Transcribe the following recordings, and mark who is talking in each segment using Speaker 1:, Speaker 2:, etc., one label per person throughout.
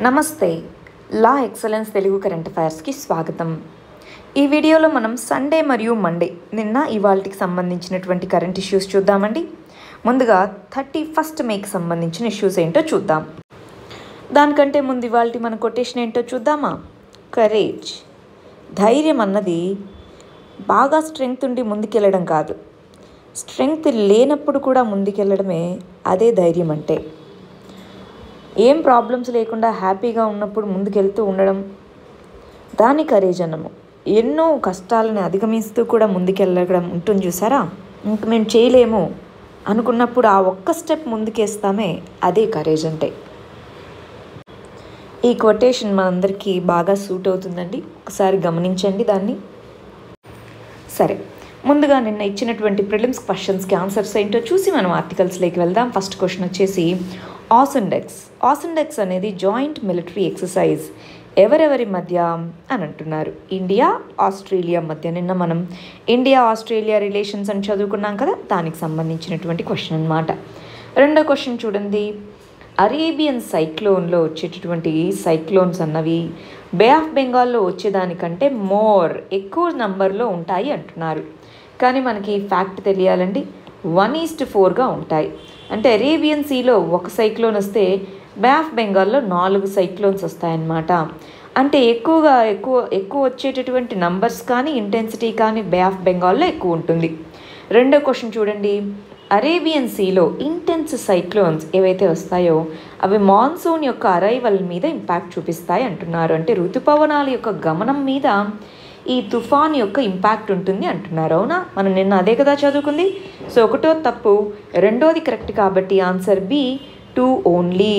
Speaker 1: నమస్తే La Excellence Telugu current అఫైర్స్కి స్వాగతం ఈ వీడియోలో మనం సండే మరియు మండే నిన్న ఇవాళకి సంబంధించినటువంటి కరెంట్ ఇష్యూస్ చూద్దామండి ముందుగా థర్టీ ఫస్ట్ మేకి సంబంధించిన ఇష్యూస్ ఏంటో చూద్దాం దానికంటే ముందు ఇవాళ మన కొటేషన్ ఏంటో చూద్దామా కరేజ్ ధైర్యం అన్నది బాగా స్ట్రెంగ్త్ ఉండి ముందుకెళ్ళడం కాదు స్ట్రెంగ్త్ లేనప్పుడు కూడా ముందుకెళ్ళడమే అదే ధైర్యం అంటే ఏం ప్రాబ్లమ్స్ లేకుండా హ్యాపీగా ఉన్నప్పుడు ముందుకెళ్తూ ఉండడం దాని కరేజ్ అన్నము ఎన్నో కష్టాలను అధిగమిస్తూ కూడా ముందుకెళ్ళడం ఉంటుంది చూసారా ఇంక మేము చేయలేము అనుకున్నప్పుడు ఆ ఒక్క స్టెప్ ముందుకేస్తామే అదే కరేజ్ అంటే ఈ కొటేషన్ మనందరికీ బాగా సూట్ అవుతుందండి ఒకసారి గమనించండి దాన్ని సరే ముందుగా నిన్న ఇచ్చినటువంటి ప్రిలిమ్స్ క్వశ్చన్స్కి ఆన్సర్స్ ఏంటో చూసి మనం ఆర్టికల్స్లోకి వెళ్దాం ఫస్ట్ క్వశ్చన్ వచ్చేసి ఆసెండెక్స్ ఆసెండెక్స్ అనేది జాయింట్ మిలిటరీ ఎక్సర్సైజ్ ఎవరెవరి మధ్య అని అంటున్నారు ఇండియా ఆస్ట్రేలియా మధ్య నిన్న మనం ఇండియా ఆస్ట్రేలియా రిలేషన్స్ అని చదువుకున్నాం కదా దానికి సంబంధించినటువంటి క్వశ్చన్ అనమాట రెండో క్వశ్చన్ చూడండి అరేబియన్ సైక్లోన్లో వచ్చేటటువంటి సైక్లోన్స్ అన్నవి బే ఆఫ్ బెంగాల్లో వచ్చేదానికంటే మోర్ ఎక్కువ నంబర్లో ఉంటాయి అంటున్నారు కానీ మనకి ఫ్యాక్ట్ తెలియాలండి వన్ ఈస్ట్ ఫోర్గా ఉంటాయి అంటే అరేబియన్ సీలో ఒక సైక్లోన్ వస్తే బే ఆఫ్ బెంగాల్లో నాలుగు సైక్లోన్స్ వస్తాయన్నమాట అంటే ఎక్కువగా ఎక్కువ ఎక్కువ వచ్చేటటువంటి నంబర్స్ కానీ ఇంటెన్సిటీ కానీ బే ఆఫ్ బెంగాల్లో ఎక్కువ ఉంటుంది రెండో క్వశ్చన్ చూడండి అరేబియన్ సీలో ఇంటెన్స్ సైక్లోన్స్ ఏవైతే వస్తాయో అవి మాన్సూన్ యొక్క అరైవల్ మీద ఇంపాక్ట్ చూపిస్తాయి అంటున్నారు అంటే ఋతుపవనాల యొక్క గమనం మీద ఈ తుఫాన్ యొక్క ఇంపాక్ట్ ఉంటుంది అంటున్నారు అవునా మనం నిన్న అదే కదా చదువుకుంది సో ఒకటో తప్పు రెండోది కరెక్ట్ కాబట్టి ఆన్సర్ బి టూ ఓన్లీ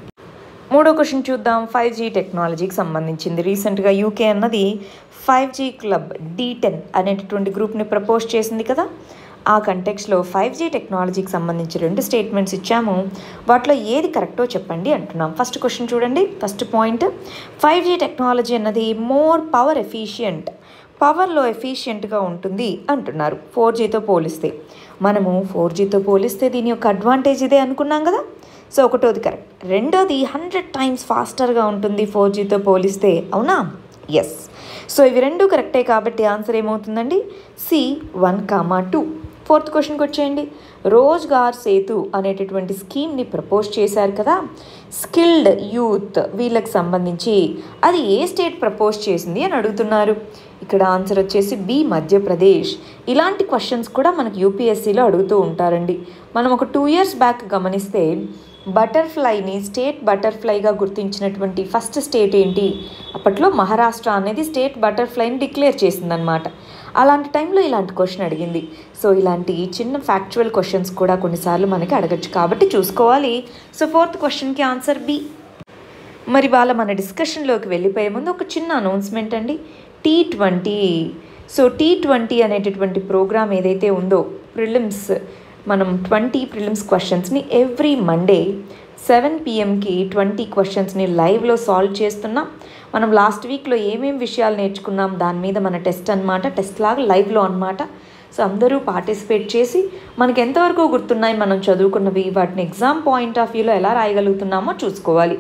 Speaker 1: మూడో క్వశ్చన్ చూద్దాం ఫైవ్ జీ టెక్నాలజీకి సంబంధించింది రీసెంట్గా యూకే అన్నది five G club D ten అనేటటువంటి గ్రూప్ని ప్రపోజ్ చేసింది కదా ఆ కంటెక్స్లో ఫైవ్ జీ టెక్నాలజీకి సంబంధించి రెండు స్టేట్మెంట్స్ ఇచ్చాము వాటిలో ఏది కరెక్టో చెప్పండి అంటున్నాం ఫస్ట్ క్వశ్చన్ చూడండి first point five G technology అన్నది మోర్ పవర్ ఎఫిషియంట్ పవర్లో ఎఫిషియెంట్గా ఉంటుంది అంటున్నారు ఫోర్ జీతో పోలిస్తే మనము ఫోర్ జీతో పోలిస్తే దీని యొక్క అడ్వాంటేజ్ ఇదే అనుకున్నాం కదా సో ఒకటోది కరెక్ట్ రెండోది హండ్రెడ్ టైమ్స్ ఫాస్టర్గా ఉంటుంది ఫోర్ జీతో పోలిస్తే అవునా ఎస్ సో ఇవి రెండు కరెక్టే కాబట్టి ఆన్సర్ ఏమవుతుందండి C one comma two fourth క్వశ్చన్కి వచ్చేయండి రోజ్గార్ సేతు అనేటటువంటి స్కీమ్ని ప్రపోజ్ చేశారు కదా స్కిల్డ్ యూత్ వీళ్ళకి సంబంధించి అది ఏ స్టేట్ ప్రపోజ్ చేసింది అని అడుగుతున్నారు ఇక్కడ ఆన్సర్ వచ్చేసి బి మధ్యప్రదేశ్ ఇలాంటి క్వశ్చన్స్ కూడా మనకు యూపీఎస్సీలో అడుగుతూ ఉంటారండి మనం ఒక టూ ఇయర్స్ బ్యాక్ గమనిస్తే బటర్ఫ్లైని స్టేట్ బటర్ఫ్లైగా గుర్తించినటువంటి ఫస్ట్ స్టేట్ ఏంటి అప్పట్లో మహారాష్ట్ర అనేది స్టేట్ బటర్ఫ్లైని డిక్లేర్ చేసిందనమాట అలాంటి టైంలో ఇలాంటి క్వశ్చన్ అడిగింది సో ఇలాంటి చిన్న ఫ్యాక్చువల్ క్వశ్చన్స్ కూడా కొన్నిసార్లు మనకి అడగచ్చు కాబట్టి చూసుకోవాలి సో ఫోర్త్ క్వశ్చన్కి ఆన్సర్ బి మరి వాళ్ళ మన డిస్కషన్లోకి వెళ్ళిపోయే ముందు ఒక చిన్న అనౌన్స్మెంట్ అండి T twenty so T twenty అనేటటువంటి ప్రోగ్రామ్ ఏదైతే ఉందో ప్రిలిమ్స్ మనం ట్వంటీ ప్రిలిమ్స్ క్వశ్చన్స్ని ఎవ్రీ మండే సెవెన్ పిఎంకి ట్వంటీ క్వశ్చన్స్ని లైవ్లో సాల్వ్ చేస్తున్నాం మనం లాస్ట్ వీక్లో ఏమేం విషయాలు నేర్చుకున్నాం దాని మీద మన టెస్ట్ అనమాట టెస్ట్ లాగా లైవ్లో అనమాట సో అందరూ పార్టిసిపేట్ చేసి మనకి ఎంతవరకు గుర్తున్నాయి మనం చదువుకున్నవి వాటిని ఎగ్జామ్ పాయింట్ ఆఫ్ వ్యూలో ఎలా రాయగలుగుతున్నామో చూసుకోవాలి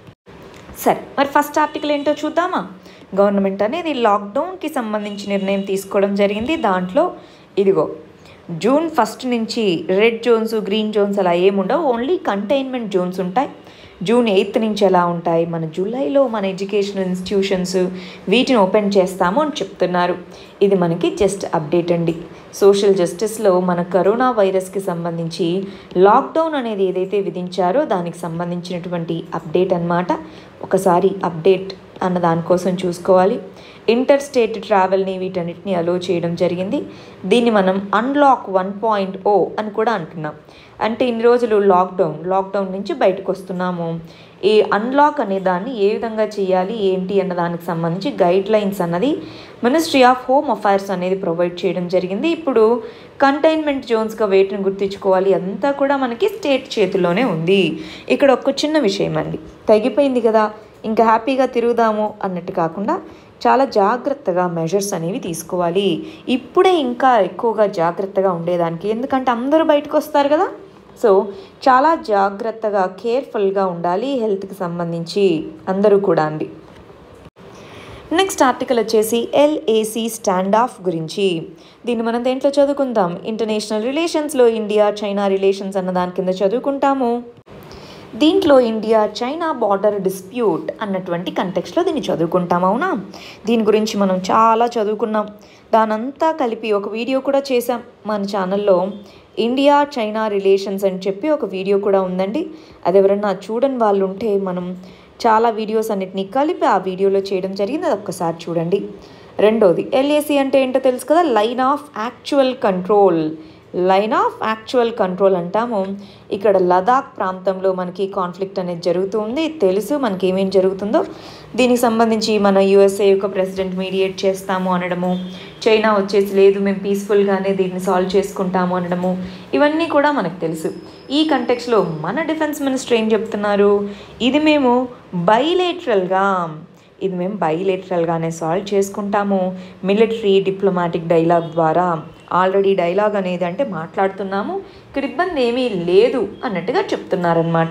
Speaker 1: సరే మరి ఫస్ట్ ఆర్టికల్ ఏంటో చూద్దామా గవర్నమెంట్ అనేది లాక్డౌన్కి సంబంధించి నిర్ణయం తీసుకోవడం జరిగింది దాంట్లో ఇదిగో జూన్ ఫస్ట్ నుంచి రెడ్ జోన్స్ గ్రీన్ జోన్స్ అలా ఏముండవు ఓన్లీ కంటైన్మెంట్ జోన్స్ ఉంటాయి జూన్ ఎయిత్ నుంచి ఎలా ఉంటాయి మన జూలైలో మన ఎడ్యుకేషనల్ ఇన్స్టిట్యూషన్స్ వీటిని ఓపెన్ చేస్తాము అని చెప్తున్నారు ఇది మనకి జస్ట్ అప్డేట్ అండి సోషల్ జస్టిస్లో మన కరోనా వైరస్కి సంబంధించి లాక్డౌన్ అనేది ఏదైతే విధించారో దానికి సంబంధించినటువంటి అప్డేట్ అన్నమాట ఒకసారి అప్డేట్ అన్న దానికోసం చూసుకోవాలి ఇంటర్ స్టేట్ ట్రావెల్ని వీటన్నిటిని అలో చేయడం జరిగింది దీన్ని మనం అన్లాక్ వన్ పాయింట్ ఓ అని కూడా అంటున్నాం అంటే ఇన్ని రోజులు లాక్డౌన్ లాక్డౌన్ నుంచి బయటకు వస్తున్నాము ఈ అన్లాక్ అనే దాన్ని ఏ విధంగా చేయాలి ఏంటి అన్న దానికి సంబంధించి గైడ్ లైన్స్ అన్నది మినిస్ట్రీ ఆఫ్ హోమ్ అఫైర్స్ అనేది ప్రొవైడ్ చేయడం జరిగింది ఇప్పుడు కంటైన్మెంట్ జోన్స్గా వేటిని గుర్తించుకోవాలి అంతా కూడా మనకి స్టేట్ చేతిలోనే ఉంది ఇక్కడ ఒక చిన్న విషయం అండి తగ్గిపోయింది కదా ఇంకా హ్యాపీగా తిరుగుదాము అన్నట్టు కాకుండా చాలా జాగ్రత్తగా మెజర్స్ అనేవి తీసుకోవాలి ఇప్పుడే ఇంకా ఎక్కువగా జాగ్రత్తగా ఉండేదానికి ఎందుకంటే అందరూ బయటకు వస్తారు కదా సో చాలా జాగ్రత్తగా కేర్ఫుల్గా ఉండాలి హెల్త్కి సంబంధించి అందరూ కూడా అండి నెక్స్ట్ ఆర్టికల్ వచ్చేసి ఎల్ఏసి స్టాండ్ ఆఫ్ గురించి దీన్ని మనం దేంట్లో చదువుకుందాం ఇంటర్నేషనల్ రిలేషన్స్లో ఇండియా చైనా రిలేషన్స్ అన్న దాని కింద చదువుకుంటాము దీంట్లో ఇండియా చైనా బార్డర్ డిస్ప్యూట్ అన్నటువంటి కంటెక్స్లో దీన్ని చదువుకుంటాం అవునా దీని గురించి మనం చాలా చదువుకున్నాం దానంతా కలిపి ఒక వీడియో కూడా చేసాం మన ఛానల్లో ఇండియా చైనా రిలేషన్స్ అని చెప్పి ఒక వీడియో కూడా ఉందండి అది ఎవరన్నా చూడని వాళ్ళు ఉంటే మనం చాలా వీడియోస్ అన్నిటినీ కలిపి ఆ వీడియోలో చేయడం జరిగింది అది ఒక్కసారి చూడండి రెండోది ఎల్ఏసి అంటే ఏంటో తెలుసు కదా line of actual control line of actual control అంటాము ఇక్కడ లదాఖ్ ప్రాంతంలో మనకి కాన్ఫ్లిక్ట్ అనేది జరుగుతుంది తెలుసు మనకి ఏమేం జరుగుతుందో దీనికి సంబంధించి మన యుఎస్ఏ యొక్క ప్రెసిడెంట్ మీడియేట్ చేస్తాము అనడము చైనా వచ్చేసి లేదు మేము పీస్ఫుల్గానే దీన్ని సాల్వ్ చేసుకుంటాము అనడము ఇవన్నీ కూడా మనకు తెలుసు ఈ కంటెక్స్లో మన డిఫెన్స్ మినిస్టర్ ఏం చెప్తున్నారు ఇది మేము బైలేటరల్గా ఇది మేము బైలేటరల్గానే సాల్వ్ చేసుకుంటాము మిలిటరీ డిప్లొమాటిక్ డైలాగ్ ద్వారా ఆల్రెడీ డైలాగ్ అనేది అంటే మాట్లాడుతున్నాము ఇక్కడ ఇబ్బంది ఏమీ లేదు అన్నట్టుగా చెప్తున్నారనమాట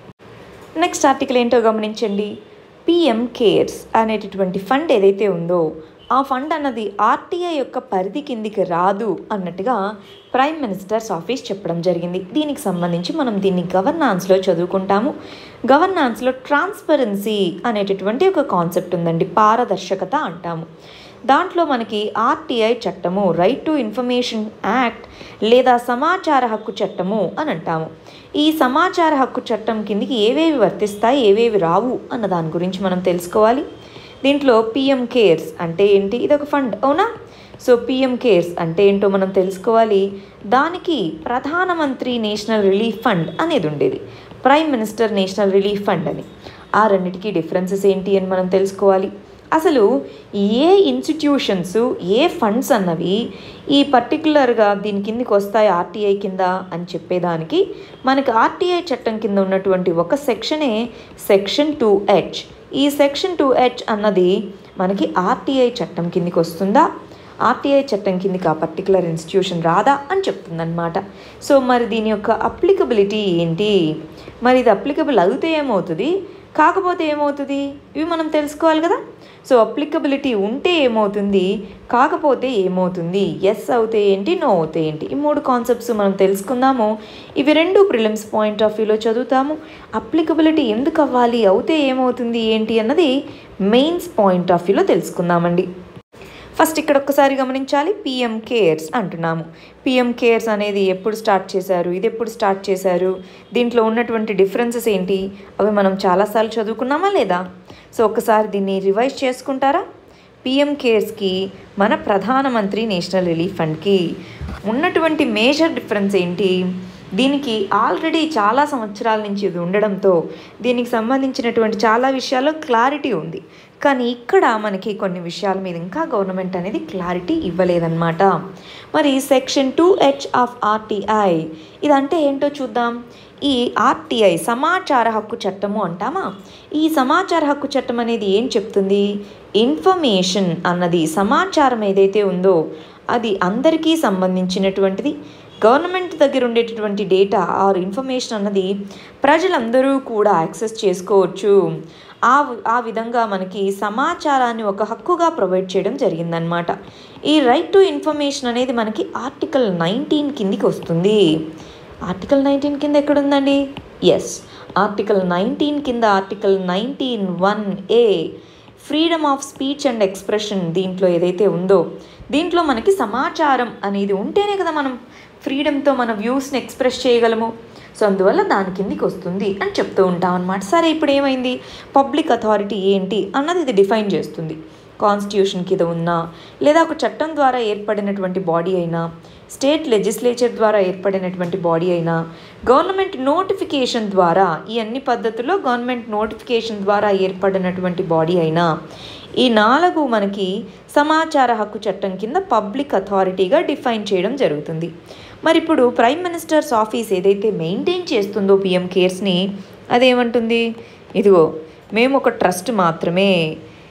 Speaker 1: నెక్స్ట్ ఆర్టికల్ ఏంటో గమనించండి పిఎం కేర్స్ అనేటటువంటి ఫండ్ ఏదైతే ఉందో ఆ ఫండ్ అన్నది ఆర్టీఐ యొక్క పరిధి కిందికి రాదు అన్నట్టుగా ప్రైమ్ మినిస్టర్స్ ఆఫీస్ చెప్పడం జరిగింది దీనికి సంబంధించి మనం దీన్ని గవర్నాన్స్లో చదువుకుంటాము గవర్నాన్స్లో ట్రాన్స్పరెన్సీ అనేటటువంటి ఒక కాన్సెప్ట్ ఉందండి పారదర్శకత అంటాము దాంట్లో మనకి ఆర్టీఐ చట్టము రైట్ టు ఇన్ఫర్మేషన్ యాక్ట్ లేదా సమాచార హక్కు చట్టము అని అంటాము ఈ సమాచార హక్కు చట్టం కిందికి ఏవేవి వర్తిస్తాయి ఏవేవి రావు అన్న దాని గురించి మనం తెలుసుకోవాలి దీంట్లో పిఎం కేర్స్ అంటే ఏంటి ఇది ఒక ఫండ్ అవునా సో పిఎం కేర్స్ అంటే ఏంటో మనం తెలుసుకోవాలి దానికి ప్రధానమంత్రి నేషనల్ రిలీఫ్ ఫండ్ అనేది ఉండేది prime minister national relief fund అని ఆ రెండింటికి డిఫరెన్సెస్ ఏంటి అని మనం తెలుసుకోవాలి అసలు ఏ ఇన్స్టిట్యూషన్స్ ఏ ఫండ్స్ అన్నవి ఈ పర్టికులర్గా దీని కిందికి వస్తాయి ఆర్టీఐ కింద అని చెప్పేదానికి మనకి ఆర్టీఐ చట్టం కింద ఉన్నటువంటి ఒక సెక్షనే సెక్షన్ టూ హెచ్ ఈ సెక్షన్ టూ హెచ్ అన్నది మనకి ఆర్టీఐ చట్టం కిందికి వస్తుందా ఆర్టీఐ చట్టం కిందికి ఆ పర్టికులర్ ఇన్స్టిట్యూషన్ రాదా అని చెప్తుందన్నమాట సో మరి దీని యొక్క అప్లికబిలిటీ ఏంటి మరి ఇది అప్లికబుల్ అవుతే ఏమవుతుంది కాకపోతే ఏమవుతుంది ఇవి మనం తెలుసుకోవాలి కదా సో అప్లికబిలిటీ ఉంటే ఏమవుతుంది కాకపోతే ఏమవుతుంది ఎస్ అవుతే ఏంటి నో అవుతే ఏంటి ఈ మూడు కాన్సెప్ట్స్ మనం తెలుసుకుందాము ఇవి రెండు ప్రిలిమ్స్ పాయింట్ ఆఫ్ వ్యూలో చదువుతాము అప్లికబిలిటీ ఎందుకు అవ్వాలి అవుతే ఏమవుతుంది ఏంటి అన్నది మెయిన్స్ పాయింట్ ఆఫ్ వ్యూలో తెలుసుకుందామండి ఫస్ట్ ఇక్కడ ఒక్కసారి గమనించాలి పిఎం కేర్స్ అంటున్నాము పిఎం కేర్స్ అనేది ఎప్పుడు స్టార్ట్ చేశారు ఇది ఎప్పుడు స్టార్ట్ చేశారు దీంట్లో ఉన్నటువంటి డిఫరెన్సెస్ ఏంటి అవి మనం చాలాసార్లు చదువుకున్నామా లేదా సో ఒక్కసారి దీన్ని రివైజ్ చేసుకుంటారా పిఎం కేర్స్కి మన ప్రధానమంత్రి నేషనల్ రిలీఫ్ ఫండ్కి ఉన్నటువంటి మేజర్ డిఫరెన్స్ ఏంటి దీనికి ఆల్రెడీ చాలా సంవత్సరాల నుంచి ఇది ఉండడంతో దీనికి సంబంధించినటువంటి చాలా విషయాల్లో క్లారిటీ ఉంది కానీ ఇక్కడ మనకి కొన్ని విషయాల మీద ఇంకా గవర్నమెంట్ అనేది క్లారిటీ ఇవ్వలేదన్నమాట మరి section two H of RTI ఇదంటే ఏంటో చూద్దాం ఈ ఆర్టీఐ సమాచార హక్కు చట్టము అంటామా ఈ సమాచార హక్కు చట్టం అనేది ఏం చెప్తుంది ఇన్ఫర్మేషన్ అన్నది సమాచారం ఏదైతే ఉందో అది అందరికీ సంబంధించినటువంటిది గవర్నమెంట్ దగ్గర ఉండేటటువంటి డేటా ఆర్ ఇన్ఫర్మేషన్ అన్నది ప్రజలందరూ కూడా యాక్సెస్ చేసుకోవచ్చు ఆ ఆ విధంగా మనకి సమాచారాన్ని ఒక హక్కుగా ప్రొవైడ్ చేయడం జరిగిందనమాట ఈ రైట్ టు ఇన్ఫర్మేషన్ అనేది మనకి ఆర్టికల్ నైన్టీన్ కిందికి వస్తుంది ఆర్టికల్ నైన్టీన్ కింద ఎక్కడుందండి ఎస్ ఆర్టికల్ నైన్టీన్ కింద article nineteen one A freedom of speech and expression దీంట్లో ఏదైతే ఉందో దీంట్లో మనకి సమాచారం అనేది ఉంటేనే కదా మనం ఫ్రీడమ్తో మన వ్యూస్ని ఎక్స్ప్రెస్ చేయగలము సో అందువల్ల దాని కిందికి వస్తుంది అని చెప్తూ ఉంటాం అనమాట సరే ఇప్పుడు ఏమైంది పబ్లిక్ అథారిటీ ఏంటి అన్నది ఇది డిఫైన్ చేస్తుంది కాన్స్టిట్యూషన్ కింద ఉన్నా లేదా ఒక చట్టం ద్వారా ఏర్పడినటువంటి బాడీ అయినా స్టేట్ లెజిస్లేచర్ ద్వారా ఏర్పడినటువంటి బాడీ అయినా గవర్నమెంట్ నోటిఫికేషన్ ద్వారా ఈ అన్ని పద్ధతుల్లో గవర్నమెంట్ నోటిఫికేషన్ ద్వారా ఏర్పడినటువంటి బాడీ అయినా ఈ నాలుగు మనకి సమాచార హక్కు చట్టం కింద పబ్లిక్ అథారిటీగా డిఫైన్ చేయడం జరుగుతుంది మరి ఇప్పుడు ప్రైమ్ మినిస్టర్స్ ఆఫీస్ ఏదైతే మెయింటైన్ చేస్తుందో పిఎం కేర్స్ని అదేమంటుంది ఇదిగో మేము ఒక ట్రస్ట్ మాత్రమే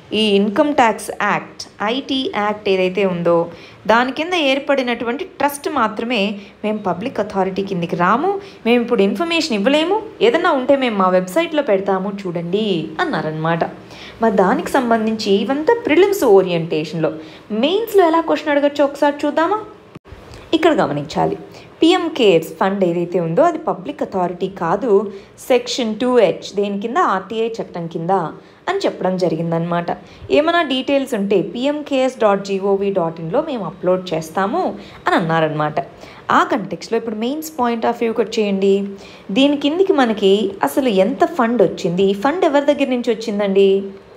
Speaker 1: ఈ income tax act IT act ఏదైతే ఉందో దాని కింద ఏర్పడినటువంటి ట్రస్ట్ మాత్రమే మేము పబ్లిక్ అథారిటీ కిందికి రాము మేము ఇప్పుడు ఇన్ఫర్మేషన్ ఇవ్వలేము ఏదన్నా ఉంటే మేము మా వెబ్సైట్లో పెడతాము చూడండి అన్నారనమాట మరి దానికి సంబంధించి ఇవంతా ప్రిలిమ్స్ ఓరియంటేషన్లో మెయిన్స్లో ఎలా క్వశ్చన్ అడగచ్చో ఒకసారి చూద్దామా ఇక్కడ గమనించాలి పిఎం కేర్స్ ఫండ్ ఏదైతే ఉందో అది పబ్లిక్ అథారిటీ కాదు సెక్షన్ టూ హెచ్ దేని కింద ఆర్టీఐ చట్టం కింద అని చెప్పడం జరిగిందనమాట ఏమైనా డీటెయిల్స్ ఉంటే PM cares dot G O V dot ఇన్లో మేము అప్లోడ్ చేస్తాము అని అన్నారనమాట ఆ కంటెక్స్లో ఇప్పుడు మెయిన్స్ పాయింట్ ఆఫ్ వ్యూకి వచ్చేయండి దీని కిందికి మనకి అసలు ఎంత ఫండ్ వచ్చింది ఈ ఫండ్ ఎవరి దగ్గర నుంచి వచ్చిందండి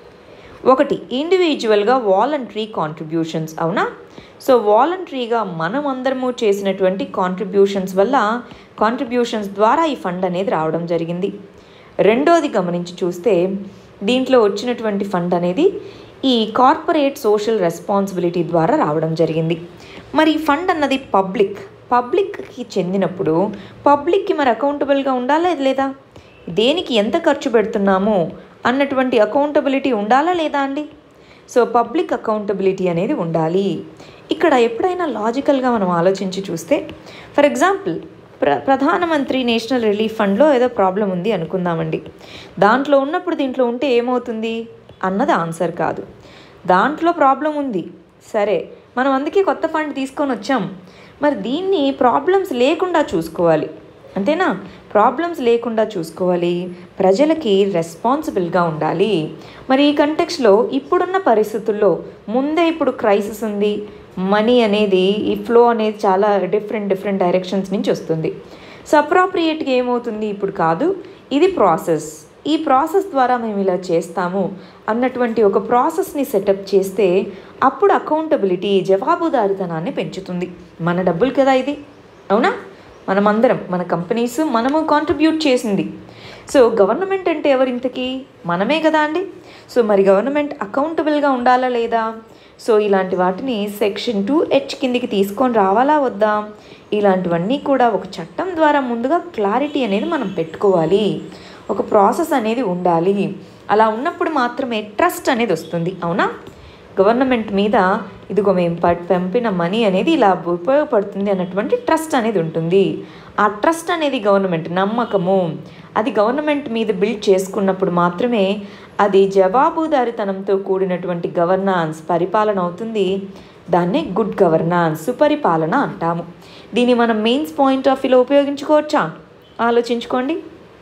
Speaker 1: ఒకటి ఇండివిజువల్గా వాలంటరీ కాంట్రిబ్యూషన్స్ అవునా సో వాలంటరీగా మనం అందరము చేసినటువంటి కాంట్రిబ్యూషన్స్ వల్ల కాంట్రిబ్యూషన్స్ ద్వారా ఈ ఫండ్ అనేది రావడం జరిగింది రెండోది గమనించి చూస్తే దీంట్లో వచ్చినటువంటి ఫండ్ అనేది ఈ కార్పొరేట్ సోషల్ రెస్పాన్సిబిలిటీ ద్వారా రావడం జరిగింది మరి ఈ ఫండ్ అన్నది పబ్లిక్ పబ్లిక్కి చెందినప్పుడు పబ్లిక్కి మరి అకౌంటబుల్గా ఉండాలా లేదా దేనికి ఎంత ఖర్చు పెడుతున్నాము అన్నటువంటి అకౌంటబిలిటీ ఉండాలా లేదా అండి సో పబ్లిక్ అకౌంటబిలిటీ అనేది ఉండాలి ఇక్కడ ఎప్పుడైనా లాజికల్గా మనం ఆలోచించి చూస్తే ఫర్ ఎగ్జాంపుల్ ప్ర ప్రధానమంత్రి నేషనల్ రిలీఫ్ ఫండ్లో ఏదో ప్రాబ్లం ఉంది అనుకుందామండి దాంట్లో ఉన్నప్పుడు దీంట్లో ఉంటే ఏమవుతుంది అన్నది ఆన్సర్ కాదు దాంట్లో ప్రాబ్లం ఉంది సరే మనం అందుకే కొత్త ఫండ్ తీసుకొని వచ్చాం మరి దీన్ని ప్రాబ్లమ్స్ లేకుండా చూసుకోవాలి అంతేనా ప్రాబ్లమ్స్ లేకుండా చూసుకోవాలి ప్రజలకి రెస్పాన్సిబుల్గా ఉండాలి మరి ఈ కంటెక్స్లో ఇప్పుడున్న పరిస్థితుల్లో ముందే ఇప్పుడు క్రైసిస్ ఉంది మనీ అనేది ఈ ఫ్లో అనేది చాలా డిఫరెంట్ డిఫరెంట్ డైరెక్షన్స్ నుంచి వస్తుంది సో అప్రాప్రియేట్గా ఏమవుతుంది ఇప్పుడు కాదు ఇది ప్రాసెస్ ఈ ప్రాసెస్ ద్వారా మేము ఇలా చేస్తాము అన్నటువంటి ఒక ప్రాసెస్ని సెటప్ చేస్తే అప్పుడు అకౌంటబిలిటీ జవాబుదారితనాన్ని పెంచుతుంది మన డబ్బులు కదా ఇది అవునా మనమందరం మన కంపెనీస్ మనము కాంట్రిబ్యూట్ చేసింది సో గవర్నమెంట్ అంటే ఎవరింతకి మనమే కదా అండి సో మరి గవర్నమెంట్ అకౌంటబుల్గా ఉండాలా లేదా సో ఇలాంటి వాటిని సెక్షన్ టూ హెచ్ కిందికి తీసుకొని రావాలా వద్దా ఇలాంటివన్నీ కూడా ఒక చట్టం ద్వారా ముందుగా క్లారిటీ అనేది మనం పెట్టుకోవాలి ఒక ప్రాసెస్ అనేది ఉండాలి అలా ఉన్నప్పుడు మాత్రమే ట్రస్ట్ అనేది వస్తుంది అవునా గవర్నమెంట్ మీద ఇదిగో మేము ప- పంపిన మనీ అనేది ఇలా ఉపయోగపడుతుంది అన్నటువంటి ట్రస్ట్ అనేది ఉంటుంది ఆ ట్రస్ట్ అనేది గవర్నమెంట్ నమ్మకము అది గవర్నమెంట్ మీద బిల్డ్ చేసుకున్నప్పుడు మాత్రమే అది జవాబుదారితనంతో కూడినటువంటి గవర్నాన్స్ పరిపాలన అవుతుంది దాన్నే గుడ్ గవర్నాన్స్ సుపరిపాలన అంటాము దీన్ని మనం మెయిన్స్ పాయింట్ ఆఫ్ వ్యూలో ఉపయోగించుకోవచ్చా ఆలోచించుకోండి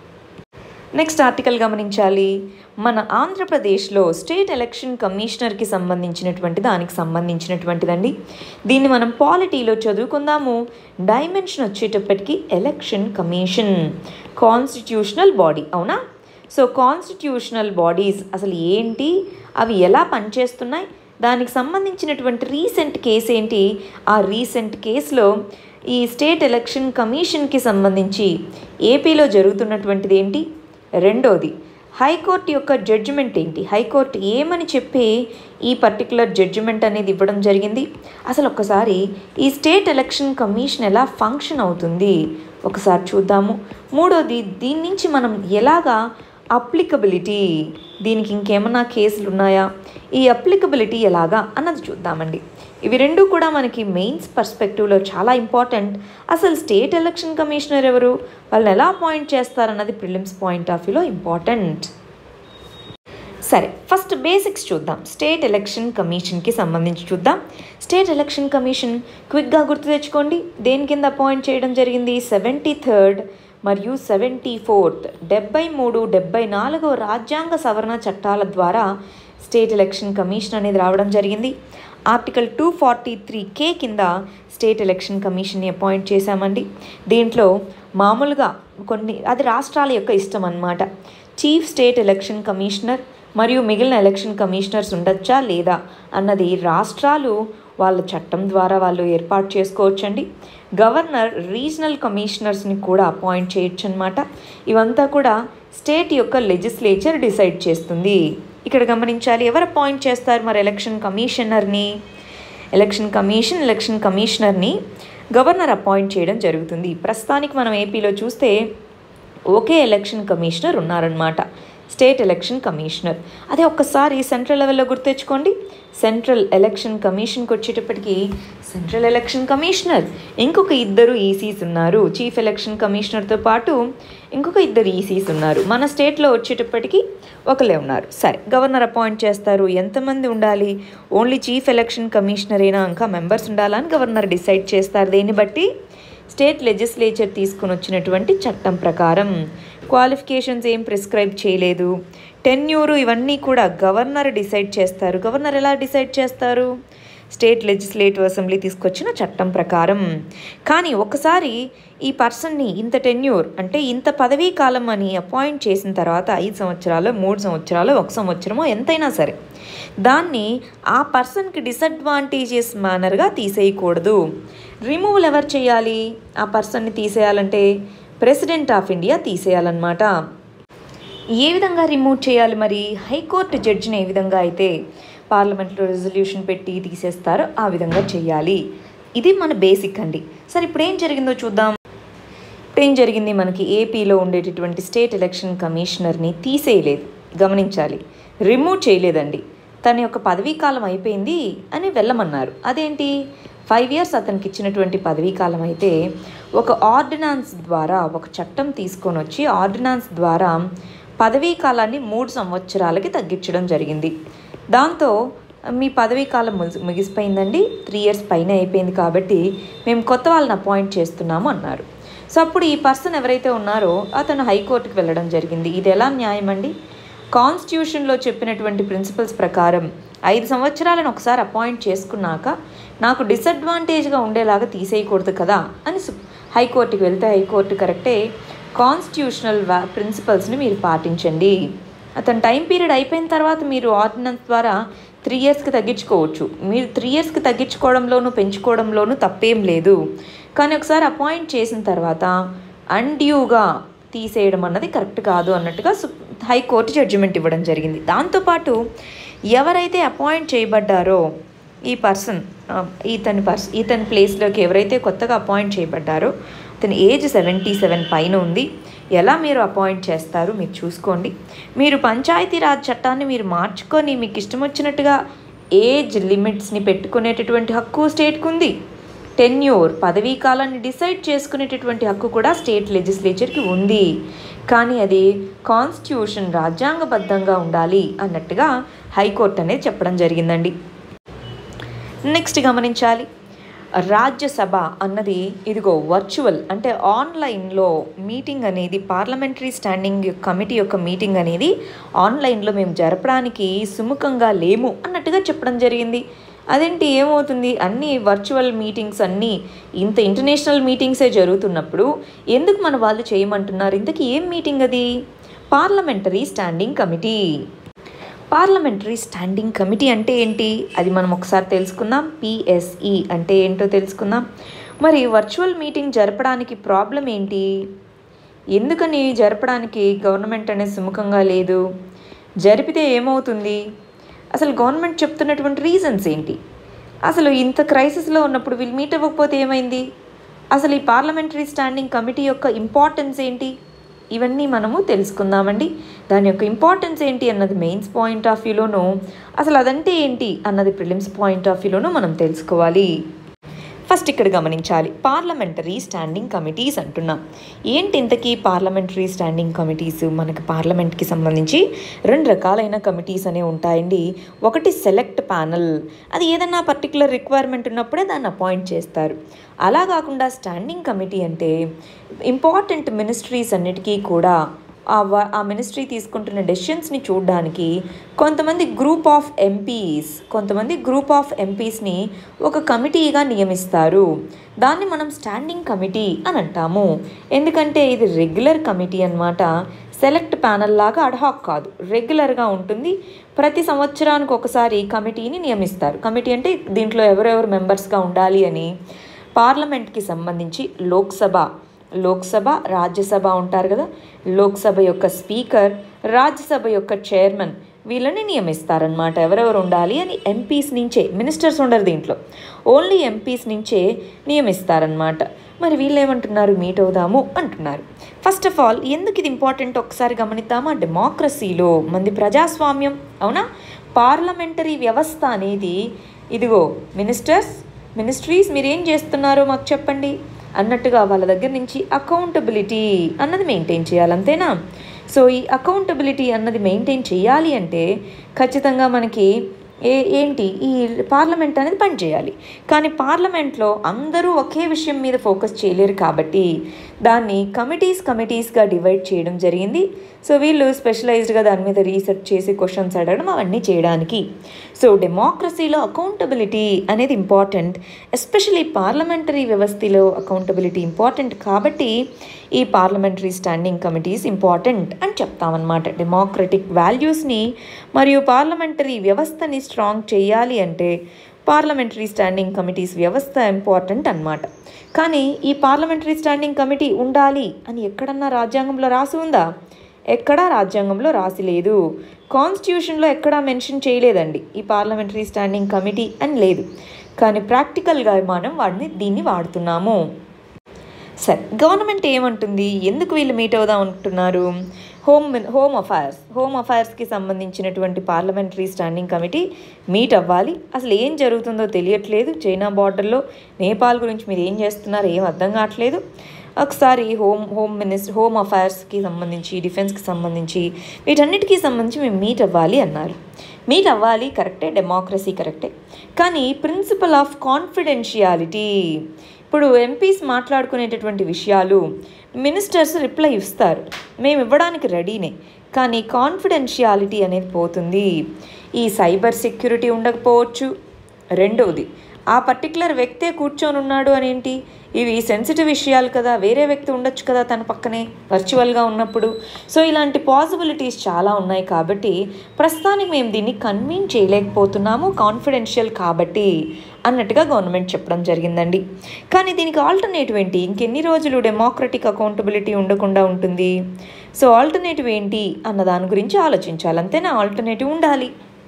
Speaker 1: నెక్స్ట్ ఆర్టికల్ గమనించాలి మన ఆంధ్రప్రదేశ్లో స్టేట్ ఎలక్షన్ కమిషనర్కి సంబంధించినటువంటి దానికి సంబంధించినటువంటిదండి దీన్ని మనం పాలిటీలో చదువుకుందాము డైమెన్షన్ వచ్చేటప్పటికి ఎలక్షన్ కమిషన్ కాన్స్టిట్యూషనల్ బాడీ అవునా సో కాన్స్టిట్యూషనల్ బాడీస్ అసలు ఏంటి అవి ఎలా పనిచేస్తున్నాయి దానికి సంబంధించినటువంటి రీసెంట్ కేసు ఏంటి ఆ రీసెంట్ కేసులో ఈ స్టేట్ ఎలక్షన్ కమిషన్కి సంబంధించి ఏపీలో జరుగుతున్నటువంటిది ఏంటి రెండోది హైకోర్టు యొక్క జడ్జిమెంట్ ఏంటి హైకోర్టు ఏమని చెప్పి ఈ పర్టికులర్ జడ్జిమెంట్ అనేది ఇవ్వడం జరిగింది అసలు ఒక్కసారి ఈ స్టేట్ ఎలక్షన్ కమిషన్ ఎలా ఫంక్షన్ అవుతుంది ఒకసారి చూద్దాము మూడోది దీని నుంచి మనం ఎలాగా అప్లికబిలిటీ దీనికి ఇంకేమన్నా కేసులు ఉన్నాయా ఈ అప్లికబిలిటీ ఎలాగా అన్నది చూద్దామండి ఇవి రెండు కూడా మనకి మెయిన్స్ పర్స్పెక్టివ్లో చాలా ఇంపార్టెంట్ అసలు స్టేట్ ఎలక్షన్ కమిషనర్ ఎవరు వాళ్ళని ఎలా అపాయింట్ చేస్తారన్నది ప్రిలిమ్స్ పాయింట్ ఆఫ్ వ్యూలో ఇంపార్టెంట్ సరే ఫస్ట్ బేసిక్స్ చూద్దాం స్టేట్ ఎలక్షన్ కమిషన్కి సంబంధించి చూద్దాం స్టేట్ ఎలక్షన్ కమిషన్ క్విక్గా గుర్తు తెచ్చుకోండి దేని కింద అపాయింట్ చేయడం జరిగింది సెవెంటీ థర్డ్ మరియు సెవెంటీ ఫోర్త్ డెబ్బై మూడు డెబ్బై నాలుగో రాజ్యాంగ సవరణ చట్టాల ద్వారా స్టేట్ ఎలక్షన్ కమిషన్ అనేది రావడం జరిగింది article two forty three K కింద స్టేట్ ఎలక్షన్ కమిషన్ని అపాయింట్ చేశామండి దీంట్లో మామూలుగా కొన్ని అది రాష్ట్రాల యొక్క ఇష్టం అన్నమాట చీఫ్ స్టేట్ ఎలక్షన్ కమిషనర్ మరియు మిగిలిన ఎలక్షన్ కమిషనర్స్ ఉండొచ్చా లేదా అన్నది రాష్ట్రాలు వాళ్ళ చట్టం ద్వారా వాళ్ళు ఏర్పాటు చేసుకోవచ్చండి గవర్నర్ రీజనల్ కమిషనర్స్ని కూడా అపాయింట్ చేయొచ్చు అనమాట ఇవంతా కూడా స్టేట్ యొక్క లెజిస్లేచర్ డిసైడ్ చేస్తుంది ఇక్కడ గమనించాలి ఎవరు అపాయింట్ చేస్తారు మరి ఎలక్షన్ కమిషనర్ని ఎలక్షన్ కమిషన్ ఎలక్షన్ కమిషనర్ని గవర్నర్ అపాయింట్ చేయడం జరుగుతుంది ప్రస్తుతానికి మనం ఏపీలో చూస్తే ఒకే ఎలక్షన్ కమిషనర్ ఉన్నారనమాట స్టేట్ ఎలక్షన్ కమిషనర్ అదే ఒక్కసారి సెంట్రల్ లెవెల్లో గుర్తెచ్చుకోండి సెంట్రల్ ఎలక్షన్ కమిషన్కి వచ్చేటప్పటికి సెంట్రల్ ఎలక్షన్ కమిషనర్ ఇంకొక ఇద్దరు ఈసీస్ ఉన్నారు చీఫ్ ఎలక్షన్ కమిషనర్తో పాటు ఇంకొక ఇద్దరు ఈసీస్ ఉన్నారు మన స్టేట్లో వచ్చేటప్పటికి ఒకలే ఉన్నారు సరే గవర్నర్ అపాయింట్ చేస్తారు ఎంతమంది ఉండాలి ఓన్లీ చీఫ్ ఎలక్షన్ కమిషనర్ అయినా ఇంకా మెంబర్స్ ఉండాలని గవర్నర్ డిసైడ్ చేస్తారు దీన్ని బట్టి స్టేట్ లెజిస్లేచర్ తీసుకుని వచ్చినటువంటి చట్టం ప్రకారం క్వాలిఫికేషన్స్ ఏం ప్రిస్క్రైబ్ చేయలేదు టెన్యూరు ఇవన్నీ కూడా గవర్నర్ డిసైడ్ చేస్తారు గవర్నర్ ఎలా డిసైడ్ చేస్తారు స్టేట్ లెజిస్లేటివ్ అసెంబ్లీ తీసుకొచ్చిన చట్టం ప్రకారం కానీ ఒకసారి ఈ పర్సన్ని ఇంత టెన్యూర్ అంటే ఇంత పదవీ కాలం అని అపాయింట్ చేసిన తర్వాత ఐదు సంవత్సరాలు మూడు సంవత్సరాలు ఒక సంవత్సరమో ఎంతైనా సరే దాన్ని ఆ పర్సన్కి డిసడ్వాంటేజెస్ మేనర్గా తీసేయకూడదు రిమూవల్ ఎవరు చేయాలి ఆ పర్సన్ని తీసేయాలంటే ప్రెసిడెంట్ ఆఫ్ ఇండియా తీసేయాలన్నమాట ఏ విధంగా రిమూవ్ చేయాలి మరి హైకోర్టు జడ్జిని ఏ విధంగా అయితే పార్లమెంట్లో రెజల్యూషన్ పెట్టి తీసేస్తారో ఆ విధంగా చేయాలి ఇది మన బేసిక్ అండి సరే ఇప్పుడు ఏం జరిగిందో చూద్దాం ఇప్పుడు ఏం జరిగింది మనకి ఏపీలో ఉండేటటువంటి స్టేట్ ఎలక్షన్ కమిషనర్ని తీసేయలేదు గమనించాలి రిమూవ్ చేయలేదండి తన యొక్క పదవీ కాలం అయిపోయింది అని వెళ్ళమన్నారు అదేంటి ఫైవ్ ఇయర్స్ అతనికి ఇచ్చినటువంటి పదవీ కాలం అయితే ఒక ఆర్డినాన్స్ ద్వారా ఒక చట్టం తీసుకొని వచ్చి ఆర్డినాన్స్ ద్వారా పదవీ కాలాన్ని మూడు సంవత్సరాలకి తగ్గించడం జరిగింది దాంతో మీ పదవీ కాలం ముగిసి- ముగిసిపోయిందండి త్రీ ఇయర్స్ పైన అయిపోయింది కాబట్టి మేము కొత్త వాళ్ళని అపాయింట్ చేస్తున్నాము అన్నారు సో అప్పుడు ఈ పర్సన్ ఎవరైతే ఉన్నారో అతను హైకోర్టుకి వెళ్ళడం జరిగింది ఇది ఎలా న్యాయం అండి కాన్స్టిట్యూషన్లో చెప్పినటువంటి ప్రిన్సిపల్స్ ప్రకారం ఐదు సంవత్సరాలను ఒకసారి అపాయింట్ చేసుకున్నాక నాకు డిసడ్వాంటేజ్గా ఉండేలాగా తీసేయకూడదు కదా అని సు- హైకోర్టుకి వెళ్తే హైకోర్టు కరెక్టే కాన్స్టిట్యూషనల్ వా ప్రిన్సిపల్స్ని మీరు పాటించండి అతని టైం పీరియడ్ అయిపోయిన తర్వాత మీరు ఆర్డినెన్స్ ద్వారా త్రీ ఇయర్స్కి తగ్గించుకోవచ్చు మీరు త్రీ ఇయర్స్కి తగ్గించుకోవడంలోనూ పెంచుకోవడంలోనూ తప్పేం లేదు కానీ ఒకసారి అపాయింట్ చేసిన తర్వాత అన్డ్యూగా తీసేయడం అన్నది కరెక్ట్ కాదు అన్నట్టుగా సు- హైకోర్టు జడ్జిమెంట్ ఇవ్వడం జరిగింది దాంతోపాటు ఎవరైతే అపాయింట్ చేయబడ్డారో ఈ పర్సన్ ఆ, ఇతని పర్స్ ఇతని ప్లేస్లోకి ఎవరైతే కొత్తగా అపాయింట్ చేయబడ్డారో అతని ఏజ్ సెవెంటీ సెవెన్ పైన ఉంది ఎలా మీరు అపాయింట్ చేస్తారు మీరు చూసుకోండి మీరు పంచాయతీరాజ్ చట్టాన్ని మీరు మార్చుకొని మీకు ఇష్టం వచ్చినట్టుగా ఏజ్ లిమిట్స్ని పెట్టుకునేటటువంటి హక్కు స్టేట్కి ఉంది టెన్యూర్ పదవీ కాలాన్ని డిసైడ్ చేసుకునేటటువంటి హక్కు కూడా స్టేట్ లెజిస్లేచర్కి ఉంది కానీ అది కాన్స్టిట్యూషన్ రాజ్యాంగబద్ధంగా ఉండాలి అన్నట్టుగా హైకోర్టు అనేది చెప్పడం జరిగిందండి నెక్స్ట్ గమనించాలి రాజ్యసభ అన్నది ఇదిగో వర్చువల్ అంటే ఆన్లైన్లో మీటింగ్ అనేది పార్లమెంటరీ స్టాండింగ్ కమిటీ యొక్క మీటింగ్ అనేది ఆన్లైన్లో మేము జరపడానికి సుముఖంగా లేము అన్నట్టుగా చెప్పడం జరిగింది అదేంటి ఏమవుతుంది అన్ని వర్చువల్ మీటింగ్స్ అన్నీ ఇంత ఇంటర్నేషనల్ మీటింగ్సే జరుగుతున్నప్పుడు ఎందుకు మన వాళ్ళు చేయమంటున్నారు ఇంతకీ ఏం మీటింగ్ అది parliamentary standing committee parliamentary standing committee అంటే ఏంటి అది మనం ఒకసారి తెలుసుకుందాం పిఎస్ఈ అంటే ఏంటో తెలుసుకుందాం మరి వర్చువల్ మీటింగ్ జరపడానికి ప్రాబ్లం ఏంటి ఎందుకని జరపడానికి గవర్నమెంట్ అనేది సుముఖంగా లేదు జరిపితే ఏమవుతుంది అసలు గవర్నమెంట్ చెప్తున్నటువంటి రీజన్స్ ఏంటి అసలు ఇంత క్రైసిస్లో ఉన్నప్పుడు వీళ్ళు మీట్ అవ్వకపోతే ఏమైంది అసలు ఈ పార్లమెంటరీ స్టాండింగ్ కమిటీ యొక్క ఇంపార్టెన్స్ ఏంటి ఇవన్నీ మనము తెలుసుకుందామండి దాని యొక్క ఇంపార్టెన్స్ ఏంటి అన్నది మెయిన్స్ పాయింట్ ఆఫ్ వ్యూలోను అసలు అదంటే ఏంటి అన్నది ప్రిలిమ్స్ పాయింట్ ఆఫ్ వ్యూలోను మనం తెలుసుకోవాలి ఫస్ట్ ఇక్కడ గమనించాలి పార్లమెంటరీ స్టాండింగ్ కమిటీస్ అంటున్నాం ఏంటి ఇంతకీ పార్లమెంటరీ స్టాండింగ్ కమిటీస్ మనకి పార్లమెంట్కి సంబంధించి రెండు రకాలైన కమిటీస్ అనేవి ఉంటాయండి ఒకటి సెలెక్ట్ ప్యానల్ అది ఏదన్నా పర్టికులర్ రిక్వైర్మెంట్ ఉన్నప్పుడే దాన్ని అపాయింట్ చేస్తారు అలా కాకుండా స్టాండింగ్ కమిటీ అంటే ఇంపార్టెంట్ మినిస్ట్రీస్ అన్నిటికీ కూడా ఆ వ- ఆ మినిస్ట్రీ తీసుకుంటున్న డెసిషన్స్ని చూడడానికి కొంతమంది గ్రూప్ ఆఫ్ ఎంపీస్ కొంతమంది గ్రూప్ ఆఫ్ ఎంపీస్ని ఒక కమిటీగా నియమిస్తారు దాన్ని మనం స్టాండింగ్ కమిటీ అని అంటాము ఎందుకంటే ఇది రెగ్యులర్ కమిటీ అన్నమాట సెలెక్ట్ ప్యానల్ లాగా అడ్హాక్ కాదు రెగ్యులర్గా ఉంటుంది ప్రతి సంవత్సరానికి ఒకసారి కమిటీని నియమిస్తారు కమిటీ అంటే దీంట్లో ఎవరెవరు మెంబర్స్గా ఉండాలి అని పార్లమెంట్కి సంబంధించి లోక్సభ లోక్సభ రాజ్యసభ ఉంటారు కదా లోక్సభ యొక్క స్పీకర్ రాజ్యసభ యొక్క చైర్మన్ వీళ్ళని నియమిస్తారనమాట ఎవరెవరు ఉండాలి అని ఎంపీస్ నుంచే మినిస్టర్స్ ఉండరు దీంట్లో ఓన్లీ ఎంపీస్ నుంచే నియమిస్తారనమాట మరి వీళ్ళు ఏమంటున్నారు మీట్ అవుదాము అంటున్నారు ఫస్ట్ ఆఫ్ ఆల్ ఎందుకు ఇది ఇంపార్టెంట్ ఒకసారి గమనిద్దామా డెమోక్రసీలో మంది ప్రజాస్వామ్యం అవునా పార్లమెంటరీ వ్యవస్థ అనేది ఇదిగో మినిస్టర్స్ మినిస్ట్రీస్ మీరు ఏం చేస్తున్నారో మాకు చెప్పండి అన్నట్టుగా వాళ్ళ దగ్గర నుంచి అకౌంటబిలిటీ అన్నది మెయింటైన్ చేయాలి అంతేనా సో ఈ అకౌంటబిలిటీ అన్నది మెయింటైన్ చేయాలి అంటే ఖచ్చితంగా మనకి ఏ ఏంటి ఈ పార్లమెంట్ అనేది పనిచేయాలి కానీ పార్లమెంట్లో అందరూ ఒకే విషయం మీద ఫోకస్ చేయలేరు కాబట్టి దాన్ని కమిటీస్ కమిటీస్గా డివైడ్ చేయడం జరిగింది సో వీళ్ళు స్పెషలైజ్డ్గా దాని మీద రీసెర్చ్ చేసి క్వశ్చన్స్ అడగడం అవన్నీ చేయడానికి సో డెమోక్రసీలో అకౌంటబిలిటీ అనేది ఇంపార్టెంట్ ఎస్పెషలీ పార్లమెంటరీ వ్యవస్థలో అకౌంటబిలిటీ ఇంపార్టెంట్ కాబట్టి ఈ పార్లమెంటరీ స్టాండింగ్ కమిటీస్ ఇంపార్టెంట్ అని చెప్తామన్నమాట డెమోక్రటిక్ వాల్యూస్ని మరియు పార్లమెంటరీ వ్యవస్థని స్ట్రాంగ్ చేయాలి అంటే పార్లమెంటరీ స్టాండింగ్ కమిటీస్ వ్యవస్థ ఇంపార్టెంట్ అన్నమాట కానీ ఈ పార్లమెంటరీ స్టాండింగ్ కమిటీ ఉండాలి అని ఎక్కడన్నా రాజ్యాంగంలో రాసి ఉందా ఎక్కడా రాజ్యాంగంలో రాసి లేదు కాన్స్టిట్యూషన్లో ఎక్కడా మెన్షన్ చేయలేదండి ఈ పార్లమెంటరీ స్టాండింగ్ కమిటీ అని లేదు కానీ ప్రాక్టికల్గా మనం వాడిని దీన్ని వాడుతున్నాము సరే గవర్నమెంట్ ఏమంటుంది ఎందుకు వీళ్ళు మీట్ అవుదాం అంటున్నారు home min home affairs home అఫైర్స్కి సంబంధించినటువంటి పార్లమెంటరీ స్టాండింగ్ కమిటీ మీట్ అవ్వాలి అసలు ఏం జరుగుతుందో తెలియట్లేదు చైనా బార్డర్లో నేపాల్ గురించి మీరు ఏం చేస్తున్నారు ఏం అర్థం కావట్లేదు ఒకసారి హోమ్ హోమ్ మినిస్టర్ హోమ్ అఫైర్స్కి సంబంధించి డిఫెన్స్కి సంబంధించి వీటన్నిటికీ సంబంధించి మేము మీట్ అవ్వాలి అన్నారు మీట్ అవ్వాలి కరెక్టే డెమోక్రసీ కరెక్టే కానీ ప్రిన్సిపల్ ఆఫ్ కాన్ఫిడెన్షియాలిటీ ఇప్పుడు ఎంపీస్ మాట్లాడుకునేటటువంటి విషయాలు మినిస్టర్స్ రిప్లై ఇస్తారు మేము ఇవ్వడానికి రెడీనే కానీ కాన్ఫిడెన్షియాలిటీ అనేది పోతుంది ఈ సైబర్ సెక్యూరిటీ ఉండకపోవచ్చు రెండవది ఆ పర్టికులర్ వ్యక్తే కూర్చొని ఉన్నాడు అని ఏంటి ఇవి సెన్సిటివ్ విషయాలు కదా వేరే వ్యక్తి ఉండొచ్చు కదా తన పక్కనే వర్చువల్గా ఉన్నప్పుడు సో ఇలాంటి పాసిబిలిటీస్ చాలా ఉన్నాయి కాబట్టి ప్రస్తుతానికి మేము దీన్ని కన్వీన్ చేయలేకపోతున్నాము కాన్ఫిడెన్షియల్ కాబట్టి అన్నట్టుగా గవర్నమెంట్ చెప్పడం జరిగిందండి కానీ దీనికి ఆల్టర్నేటివ్ ఏంటి ఇంకెన్ని రోజులు డెమోక్రటిక్ అకౌంటబిలిటీ ఉండకుండా ఉంటుంది సో ఆల్టర్నేటివ్ ఏంటి అన్న దాని గురించి ఆలోచించాలి అంతేనా ఆల్టర్నేటివ్ ఉండాలి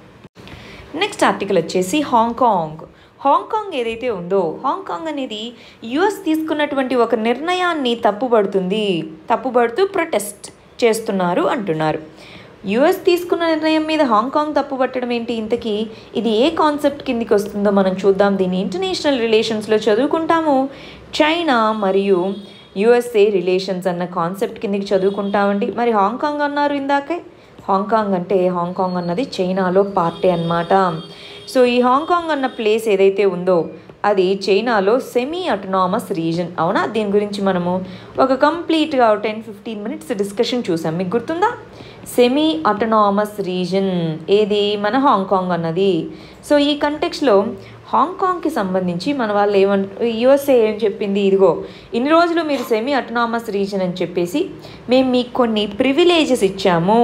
Speaker 1: నెక్స్ట్ ఆర్టికల్ వచ్చేసి హాంకాంగ్ హాంకాంగ్ ఏదైతే ఉందో హాంకాంగ్ అనేది యుఎస్ తీసుకున్నటువంటి ఒక నిర్ణయాన్ని తప్పుపడుతుంది తప్పుపడుతూ ప్రొటెస్ట్ చేస్తున్నారు అంటున్నారు యుఎస్ తీసుకున్న నిర్ణయం మీద హాంకాంగ్ తప్పుపట్టడం ఏంటి ఇంతకీ ఇది ఏ కాన్సెప్ట్ కిందికి వస్తుందో మనం చూద్దాం దీన్ని ఇంటర్నేషనల్ రిలేషన్స్లో చదువుకుంటాము చైనా మరియు యుఎస్ఏ రిలేషన్స్ అన్న కాన్సెప్ట్ కిందికి చదువుకుంటామండి మరి హాంకాంగ్ అన్నారు ఇందాకే హాంకాంగ్ అంటే హాంకాంగ్ అన్నది చైనాలో పార్టీ అన్నమాట సో ఈ హాంకాంగ్ అన్న ప్లేస్ ఏదైతే ఉందో అది చైనాలో సెమీ అటనామస్ రీజన్ అవునా దీని గురించి మనము ఒక కంప్లీట్గా టెన్ ఫిఫ్టీన్ మినిట్స్ డిస్కషన్ చూసాం మీకు గుర్తుందా సెమీ అటనామస్ రీజన్ ఏది మన హాంకాంగ్ అన్నది సో ఈ కంటెక్స్లో హాంకాంగ్కి సంబంధించి మన వాళ్ళు ఏమన్ యుఎస్ఏ ఏం చెప్పింది ఇదిగో ఇన్ని రోజులు మీరు సెమీ అటనామస్ రీజన్ అని చెప్పేసి మేము మీకు కొన్ని ప్రివిలేజెస్ ఇచ్చాము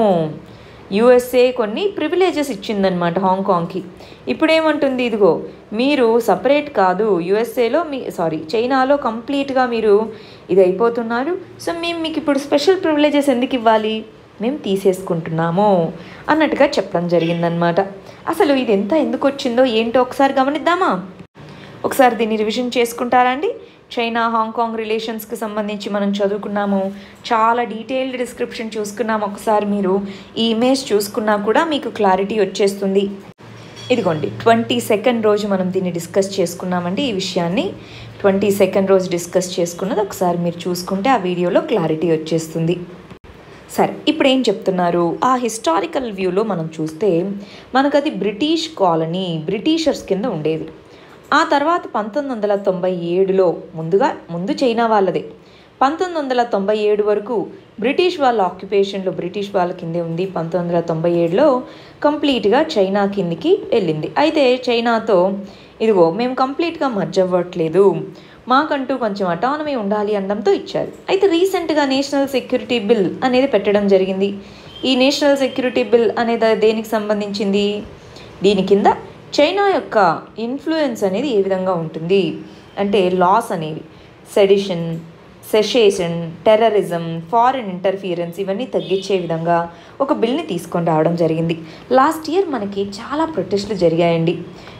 Speaker 1: యుఎస్ఏ కొన్ని ప్రివిలేజెస్ ఇచ్చిందనమాట హాంకాంగ్కి ఇప్పుడు ఏమంటుంది ఇదిగో మీరు సపరేట్ కాదు యుఎస్ఏలో మీ సారీ చైనాలో కంప్లీట్గా మీరు ఇది అయిపోతున్నారు సో మేము మీకు ఇప్పుడు స్పెషల్ ప్రివిలేజెస్ ఎందుకు ఇవ్వాలి మేము తీసేసుకుంటున్నాము అన్నట్టుగా చెప్పడం జరిగిందనమాట అసలు ఇది ఎంత ఎందుకు వచ్చిందో ఏంటో ఒకసారి గమనిద్దామా ఒకసారి దీన్ని రివిజన్ చేసుకుంటారా అండి చైనా హాంకాంగ్ రిలేషన్స్కి సంబంధించి మనం చదువుకున్నాము చాలా డీటెయిల్డ్ డిస్క్రిప్షన్ చూసుకున్నాము ఒకసారి మీరు ఈ ఇమేజ్ చూసుకున్నా కూడా మీకు క్లారిటీ వచ్చేస్తుంది ఇదిగోండి ట్వంటీ సెకండ్ రోజు మనం దీన్ని డిస్కస్ చేసుకున్నామండి ఈ విషయాన్ని ట్వంటీ సెకండ్ రోజు డిస్కస్ చేసుకున్నది ఒకసారి మీరు చూసుకుంటే ఆ వీడియోలో క్లారిటీ వచ్చేస్తుంది సరే ఇప్పుడు ఏం చెప్తున్నారు ఆ హిస్టారికల్ వ్యూలో మనం చూస్తే మనకు అది బ్రిటిష్ కాలనీ బ్రిటిషర్స్ కింద ఉండేది ఆ తర్వాత పంతొమ్మిది వందల తొంభై ఏడులో ముందుగా ముందు చైనా వాళ్ళదే పంతొమ్మిది వందల తొంభై ఏడు వరకు బ్రిటిష్ వాళ్ళ ఆక్యుపేషన్లో బ్రిటిష్ వాళ్ళ కిందే ఉంది పంతొమ్మిది వందల తొంభై ఏడులో కంప్లీట్గా చైనా కిందికి వెళ్ళింది అయితే చైనాతో ఇదిగో మేము కంప్లీట్గా మర్జ్ అవ్వట్లేదు మాకంటూ కొంచెం అటానమీ ఉండాలి అనడంతో ఇచ్చారు అయితే రీసెంట్గా నేషనల్ సెక్యూరిటీ బిల్ అనేది పెట్టడం జరిగింది ఈ నేషనల్ సెక్యూరిటీ బిల్ అనేది దేనికి సంబంధించింది దీని కింద చైనా యొక్క ఇన్ఫ్లుయెన్స్ అనేది ఏ విధంగా ఉంటుంది అంటే లాస్ అనేవి sedition secession terrorism foreign interference ఇవన్నీ తగ్గించే విధంగా ఒక బిల్ని తీసుకొని రావడం జరిగింది లాస్ట్ ఇయర్ మనకి చాలా ప్రొటెస్టులు జరిగాయండి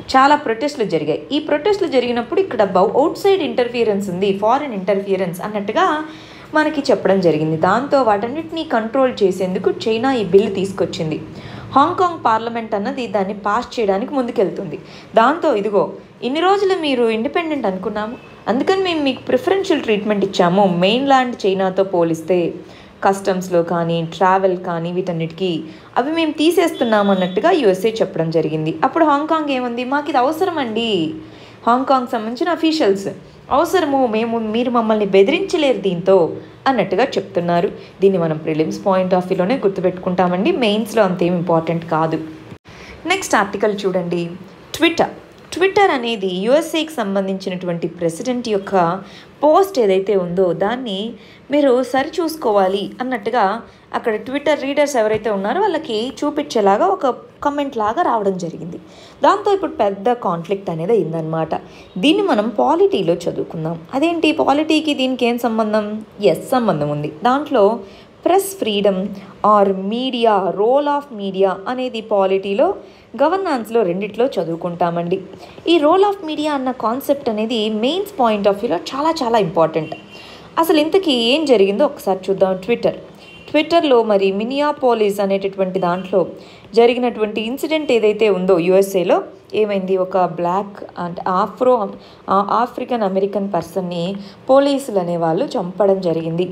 Speaker 1: చాలా ప్రొటెస్ట్లు జరిగాయి ఈ ప్రొటెస్ట్లు జరిగినప్పుడు ఇక్కడ అవుట్ సైడ్ ఇంటర్ఫియరెన్స్ ఉంది ఫారిన్ ఇంటర్ఫియరెన్స్ అన్నట్టుగా మనకి చెప్పడం జరిగింది దాంతో వాటన్నిటిని కంట్రోల్ చేసేందుకు చైనా ఈ బిల్లు తీసుకొచ్చింది హాంకాంగ్ పార్లమెంట్ అన్నది దాన్ని పాస్ చేయడానికి ముందుకెళ్తుంది దాంతో ఇదిగో ఇన్ని రోజులు మీరు ఇండిపెండెంట్ అనుకున్నాము అందుకని మేము మీకు ప్రిఫరెన్షియల్ ట్రీట్మెంట్ ఇచ్చాము మెయిన్లాండ్ చైనాతో పోలిస్తే కస్టమ్స్లో కానీ ట్రావెల్ కానీ వీటన్నిటికీ అవి మేము తీసేస్తున్నాం అన్నట్టుగా యుఎస్ఏ చెప్పడం జరిగింది అప్పుడు హాంకాంగ్ ఏముంది మాకు ఇది అవసరం అండి హాంకాంగ్ సంబంధించిన అఫీషియల్స్ అవసరము మేము మీరు మమ్మల్ని బెదిరించలేరు దీంతో అన్నట్టుగా చెప్తున్నారు దీన్ని మనం ప్రిలిమ్స్ పాయింట్ ఆఫ్ వ్యూలోనే గుర్తుపెట్టుకుంటామండి మెయిన్స్లో అంతేం ఇంపార్టెంట్ కాదు నెక్స్ట్ ఆర్టికల్ చూడండి ట్విట్టర్ ట్విట్టర్ అనేది యుఎస్ఏకి సంబంధించినటువంటి ప్రెసిడెంట్ యొక్క పోస్ట్ ఏదైతే ఉందో దాన్ని మీరు సరిచూసుకోవాలి అన్నట్టుగా అక్కడ ట్విట్టర్ రీడర్స్ ఎవరైతే ఉన్నారో వాళ్ళకి చూపించేలాగా ఒక కమెంట్ లాగా రావడం జరిగింది దాంతో ఇప్పుడు పెద్ద కాన్ఫ్లిక్ట్ అనేది అయిందనమాట దీన్ని మనం పాలిటీలో చదువుకుందాం అదేంటి పాలిటీకి దీనికి ఏం సంబంధం ఎస్ సంబంధం ఉంది దాంట్లో press freedom or media role of media అనేది పాలిటీలో గవర్నాన్స్లో రెండిట్లో చదువుకుంటామండి ఈ రోల్ ఆఫ్ మీడియా అన్న కాన్సెప్ట్ అనేది మెయిన్స్ పాయింట్ ఆఫ్ వ్యూలో చాలా చాలా ఇంపార్టెంట్ అసలు ఇంతకీ ఏం జరిగిందో ఒకసారి చూద్దాం ట్విట్టర్ ట్విట్టర్లో మరి మినియాపోలిస్ అనేటటువంటి దాంట్లో జరిగినటువంటి ఇన్సిడెంట్ ఏదైతే ఉందో యుఎస్ఏలో ఏమైంది ఒక బ్లాక్ అంటే ఆఫ్రో ఆఫ్రికన్ అమెరికన్ పర్సన్ని పోలీసులు అనేవాళ్ళు చంపడం జరిగింది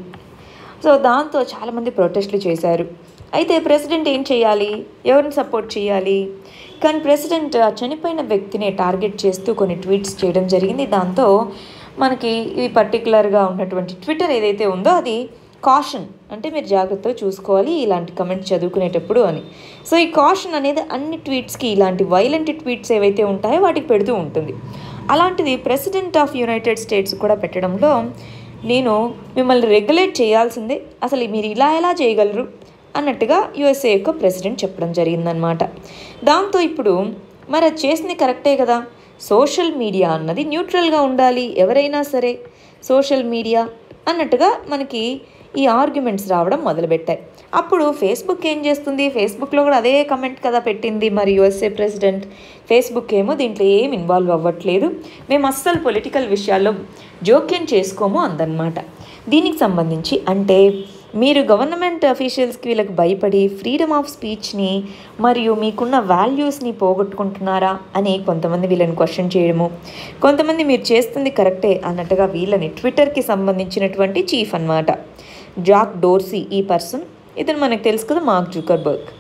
Speaker 1: సో దాంతో చాలామంది ప్రొటెస్ట్లు చేశారు అయితే ప్రెసిడెంట్ ఏం చేయాలి ఎవరిని సపోర్ట్ చేయాలి కానీ ప్రెసిడెంట్ ఆ చనిపోయిన వ్యక్తిని టార్గెట్ చేస్తూ కొన్ని ట్వీట్స్ చేయడం జరిగింది దాంతో మనకి ఈ పర్టికులర్గా ఉన్నటువంటి ట్విట్టర్ ఏదైతే ఉందో అది కాషన్ అంటే మీరు జాగ్రత్తగా చూసుకోవాలి ఇలాంటి కమెంట్స్ చదువుకునేటప్పుడు అని సో ఈ కాషన్ అనేది అన్ని ట్వీట్స్కి ఇలాంటి వైలెంట్ ట్వీట్స్ ఏవైతే ఉంటాయో వాటికి పెడుతూ ఉంటుంది అలాంటిది ప్రెసిడెంట్ ఆఫ్ యునైటెడ్ స్టేట్స్ కూడా పెట్టడంలో నేను మిమ్మల్ని రెగ్యులేట్ చేయాల్సిందే అసలు మీరు ఇలా ఎలా చేయగలరు అన్నట్టుగా యుఎస్ఏ యొక్క ప్రెసిడెంట్ చెప్పడం జరిగిందనమాట దాంతో ఇప్పుడు మరి అది చేసింది కరెక్టే కదా సోషల్ మీడియా అన్నది న్యూట్రల్గా ఉండాలి ఎవరైనా సరే సోషల్ మీడియా అన్నట్టుగా మనకి ఈ ఆర్గ్యుమెంట్స్ రావడం మొదలుపెట్టాయి అప్పుడు ఫేస్బుక్ ఏం చేస్తుంది ఫేస్బుక్లో కూడా అదే కమెంట్ కదా పెట్టింది మరి యుఎస్ఏ ప్రెసిడెంట్ ఫేస్బుక్ ఏమో దీంట్లో ఏం ఇన్వాల్వ్ అవ్వట్లేదు మేము అస్సలు పొలిటికల్ విషయాల్లో జోక్యం చేసుకోము అందన్నమాట దీనికి సంబంధించి అంటే మీరు గవర్నమెంట్ అఫీషియల్స్కి వీళ్ళకి భయపడి ఫ్రీడమ్ ఆఫ్ స్పీచ్ని మరియు మీకున్న వాల్యూస్ని పోగొట్టుకుంటున్నారా అని కొంతమంది వీళ్ళని క్వశ్చన్ చేయడము కొంతమంది మీరు చేస్తుంది కరెక్టే అన్నట్టుగా వీళ్ళని ట్విట్టర్కి సంబంధించినటువంటి చీఫ్ అన్నమాట జాక్ డోర్సీ ఈ పర్సన్ ఇతను మనకు తెలుసు కదా మార్క్ జుకర్బర్గ్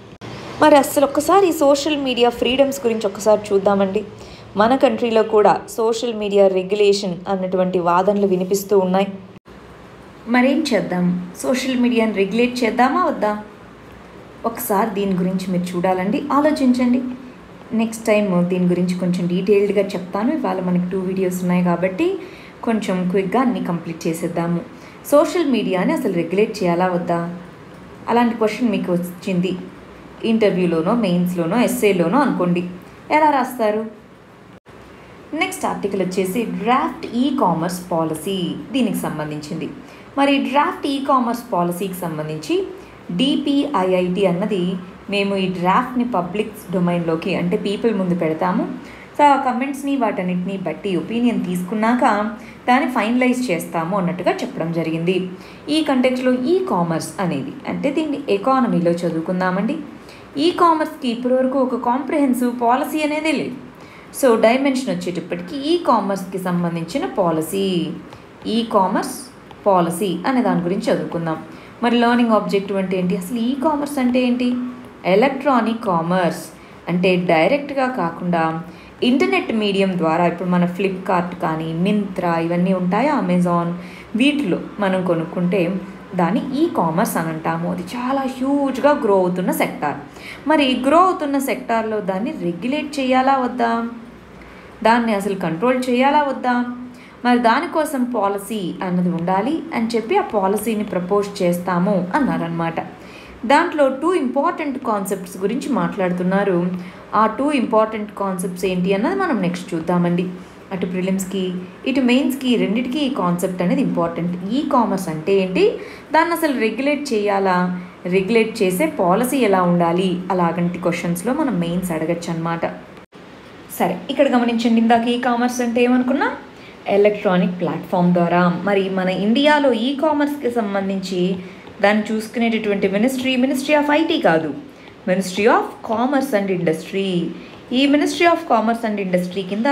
Speaker 1: మరి అస్సలు ఒక్కసారి ఈ సోషల్ మీడియా ఫ్రీడమ్స్ గురించి ఒక్కసారి చూద్దామండి మన కంట్రీలో కూడా సోషల్ మీడియా రెగ్యులేషన్ అన్నటువంటి వాదనలు వినిపిస్తూ ఉన్నాయి మరేం చేద్దాం సోషల్ మీడియాని రెగ్యులేట్ చేద్దామా వద్దా ఒకసారి దీని గురించి మీరు చూడాలండి ఆలోచించండి నెక్స్ట్ టైం దీని గురించి కొంచెం డీటెయిల్డ్గా చెప్తాను ఇవాళ మనకి టూ వీడియోస్ ఉన్నాయి కాబట్టి కొంచెం క్విక్గా అన్ని కంప్లీట్ చేసేద్దాము సోషల్ మీడియాని అసలు రెగ్యులేట్ చేయాలా వద్దా అలాంటి క్వశ్చన్ మీకు వచ్చింది ఇంటర్వ్యూలోనో మెయిన్స్లోనో ఎస్ఏలోనో అనుకోండి ఎలా రాస్తారు నెక్స్ట్ ఆర్టికల్ వచ్చేసి డ్రాఫ్ట్ ఈ కామర్స్ పాలసీ దీనికి సంబంధించింది మరి డ్రాఫ్ట్ ఈ కామర్స్ పాలసీకి సంబంధించి డిపిఐఐటి అన్నది మేము ఈ డ్రాఫ్ట్ని పబ్లిక్ డొమైన్లోకి అంటే పీపుల్ ముందు పెడతాము సో ఆ కమెంట్స్ని వాటన్నిటిని బట్టి ఒపీనియన్ తీసుకున్నాక దాన్ని ఫైనలైజ్ చేస్తాము అన్నట్టుగా చెప్పడం జరిగింది ఈ కంటెక్స్లో ఈ కామర్స్ అనేది అంటే దీన్ని ఎకానమీలో చదువుకుందామండి ఈ కామర్స్కి ఇప్పటివరకు ఒక కాంప్రిహెన్సివ్ పాలసీ అనేదే లేదు సో డైమెన్షన్ వచ్చేటప్పటికి ఈ కామర్స్కి సంబంధించిన పాలసీ ఈ కామర్స్ పాలసీ అనే దాని గురించి చదువుకుందాం మరి లర్నింగ్ ఆబ్జెక్టివ్ అంటే ఏంటి అసలు ఈ కామర్స్ అంటే ఏంటి ఎలక్ట్రానిక్ కామర్స్ అంటే డైరెక్ట్గా కాకుండా ఇంటర్నెట్ మీడియం ద్వారా ఇప్పుడు మన ఫ్లిప్కార్ట్ కానీ మింత్రా ఇవన్నీ ఉంటాయి అమెజాన్ వీటిలో మనం కొనుక్కుంటే దాన్ని ఈ కామర్స్ అని అంటాము అది చాలా హ్యూజ్గా గ్రో అవుతున్న సెక్టార్ మరి గ్రో అవుతున్న సెక్టార్లో దాన్ని రెగ్యులేట్ చేయాలా వద్దా దాన్ని అసలు కంట్రోల్ చేయాలా వద్దా మరి దానికోసం పాలసీ అన్నది ఉండాలి అని చెప్పి ఆ పాలసీని ప్రపోజ్ చేస్తాము అన్నారనమాట దాంట్లో టూ ఇంపార్టెంట్ కాన్సెప్ట్స్ గురించి మాట్లాడుతున్నారు ఆ టూ ఇంపార్టెంట్ కాన్సెప్ట్స్ ఏంటి అన్నది మనం నెక్స్ట్ చూద్దామండి అటు ప్రిలిమ్స్కి ఇటు మెయిన్స్కి రెండిటికి ఈ కాన్సెప్ట్ అనేది ఇంపార్టెంట్ ఈ కామర్స్ అంటే ఏంటి దాన్ని అసలు రెగ్యులేట్ చేయాలా రెగ్యులేట్ చేసే పాలసీ ఎలా ఉండాలి అలాగంటి క్వశ్చన్స్లో మనం మెయిన్స్ అడగచ్చు అనమాట సరే ఇక్కడ గమనించండి ఇందాక ఈ కామర్స్ అంటే ఏమనుకున్నాం ఎలక్ట్రానిక్ ప్లాట్ఫామ్ ద్వారా మరి మన ఇండియాలో ఈ కామర్స్కి సంబంధించి దాన్ని చూసుకునేటటువంటి మినిస్ట్రీ మినిస్ట్రీ ఆఫ్ ఐటీ కాదు ministry of commerce and industry ఈ ministry of commerce and industry కింద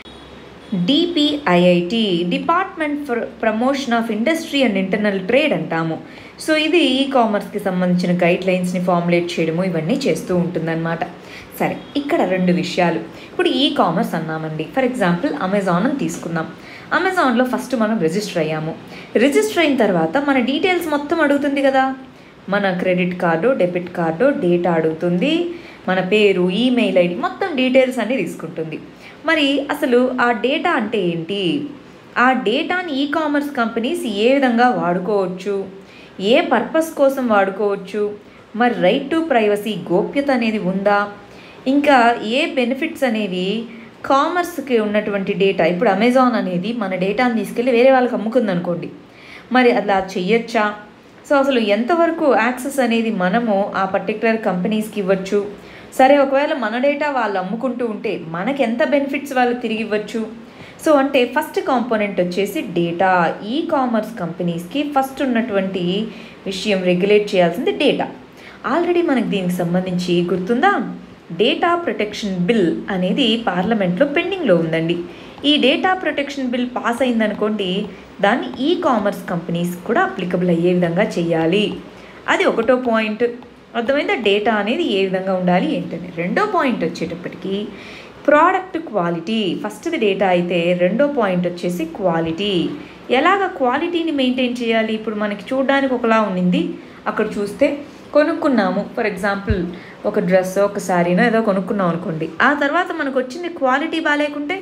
Speaker 1: DPIIT department for promotion of industry and internal trade అంటాము సో ఇది ఈ కామర్స్కి సంబంధించిన గైడ్ లైన్స్ని ఫార్ములేట్ చేయడము ఇవన్నీ చేస్తూ ఉంటుందన్నమాట సరే ఇక్కడ రెండు విషయాలు ఇప్పుడు ఈ కామర్స్ అన్నామండి ఫర్ ఎగ్జాంపుల్ అమెజాన్ అని తీసుకుందాం అమెజాన్లో ఫస్ట్ మనం రిజిస్టర్ అయ్యాము రిజిస్టర్ అయిన తర్వాత మన డీటెయిల్స్ మొత్తం అడుగుతుంది కదా మన credit card debit card data అడుగుతుంది మన పేరు ఈమెయిల్ ఐడి మొత్తం డీటెయిల్స్ అన్నీ తీసుకుంటుంది మరి అసలు ఆ డేటా అంటే ఏంటి ఆ డేటాని ఈ కామర్స్ కంపెనీస్ ఏ విధంగా వాడుకోవచ్చు ఏ పర్పస్ కోసం వాడుకోవచ్చు మరి రైట్ టు ప్రైవసీ గోప్యత అనేది ఉందా ఇంకా ఏ బెనిఫిట్స్ అనేవి కామర్స్కి ఉన్నటువంటి డేటా ఇప్పుడు అమెజాన్ అనేది మన డేటాని తీసుకెళ్ళి వేరే వాళ్ళకి అమ్ముకుంది అనుకోండి మరి అలా చెయ్యొచ్చా సో అసలు ఎంతవరకు యాక్సెస్ అనేది మనము ఆ పర్టికులర్ కంపెనీస్కి ఇవ్వచ్చు సరే ఒకవేళ మన డేటా వాళ్ళు అమ్ముకుంటూ ఉంటే మనకి ఎంత బెనిఫిట్స్ వాళ్ళు తిరిగి ఇవ్వచ్చు సో అంటే ఫస్ట్ కాంపోనెంట్ వచ్చేసి డేటా ఈ కామర్స్ కంపెనీస్కి ఫస్ట్ ఉన్నటువంటి విషయం రెగ్యులేట్ చేయాల్సింది డేటా ఆల్రెడీ మనకు దీనికి సంబంధించి గుర్తుందా డేటా ప్రొటెక్షన్ బిల్ అనేది పార్లమెంట్లో పెండింగ్లో ఉందండి ఈ డేటా ప్రొటెక్షన్ బిల్ పాస్ అయిందనుకోండి దాన్ని ఈ కామర్స్ కంపెనీస్ కూడా అప్లికబుల్ అయ్యే విధంగా చేయాలి అది ఒకటో పాయింట్ అర్థమైందా డేటా అనేది ఏ విధంగా ఉండాలి ఏంటని రెండో పాయింట్ వచ్చేటప్పటికి ప్రోడక్ట్ క్వాలిటీ ఫస్ట్ది డేటా అయితే రెండో పాయింట్ వచ్చేసి క్వాలిటీ ఎలాగ క్వాలిటీని మెయింటైన్ చేయాలి ఇప్పుడు మనకి చూడడానికి ఒకలా ఉండింది అక్కడ చూస్తే కొనుక్కున్నాము ఫర్ ఎగ్జాంపుల్ ఒక డ్రెస్ ఒక శారీనో ఏదో కొనుక్కున్నాం అనుకోండి ఆ తర్వాత మనకు వచ్చింది క్వాలిటీ బాగాలేకుంటే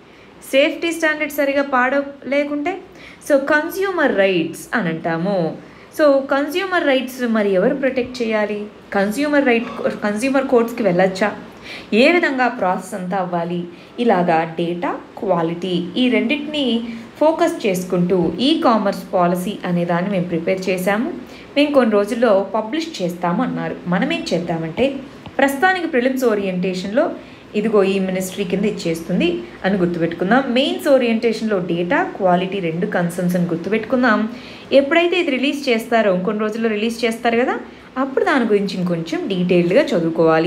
Speaker 1: సేఫ్టీ స్టాండర్డ్ సరిగా పాడ లేకుంటే సో కన్స్యూమర్ రైట్స్ అని అంటాము సో కన్స్యూమర్ రైట్స్ మరి ఎవరు ప్రొటెక్ట్ చేయాలి కన్స్యూమర్ రైట్ కన్స్యూమర్ కోర్ట్స్కి వెళ్ళొచ్చా ఏ విధంగా ప్రాసెస్ అంతా అవ్వాలి ఇలాగా డేటా క్వాలిటీ ఈ రెండింటిని ఫోకస్ చేసుకుంటూ ఈ కామర్స్ పాలసీ అనే దాన్ని మేము ప్రిపేర్ చేశాము మేము కొన్ని రోజుల్లో పబ్లిష్ చేస్తాము అన్నారు మనం ఏం చేద్దామంటే ప్రస్తుతానికి ప్రిలిమ్స్ ఓరియంటేషన్లో ఇదిగో ఈ మినిస్ట్రీ కింద ఇచ్చేస్తుంది అని గుర్తుపెట్టుకుందాం మెయిన్స్ ఓరియంటేషన్లో డేటా క్వాలిటీ రెండు కన్సర్న్స్ అని గుర్తుపెట్టుకుందాం ఎప్పుడైతే ఇది రిలీజ్ చేస్తారో ఇంకొన్ని రోజుల్లో రిలీజ్ చేస్తారు కదా అప్పుడు దాని గురించి ఇంకొంచెం డీటెయిల్డ్గా చదువుకోవాలి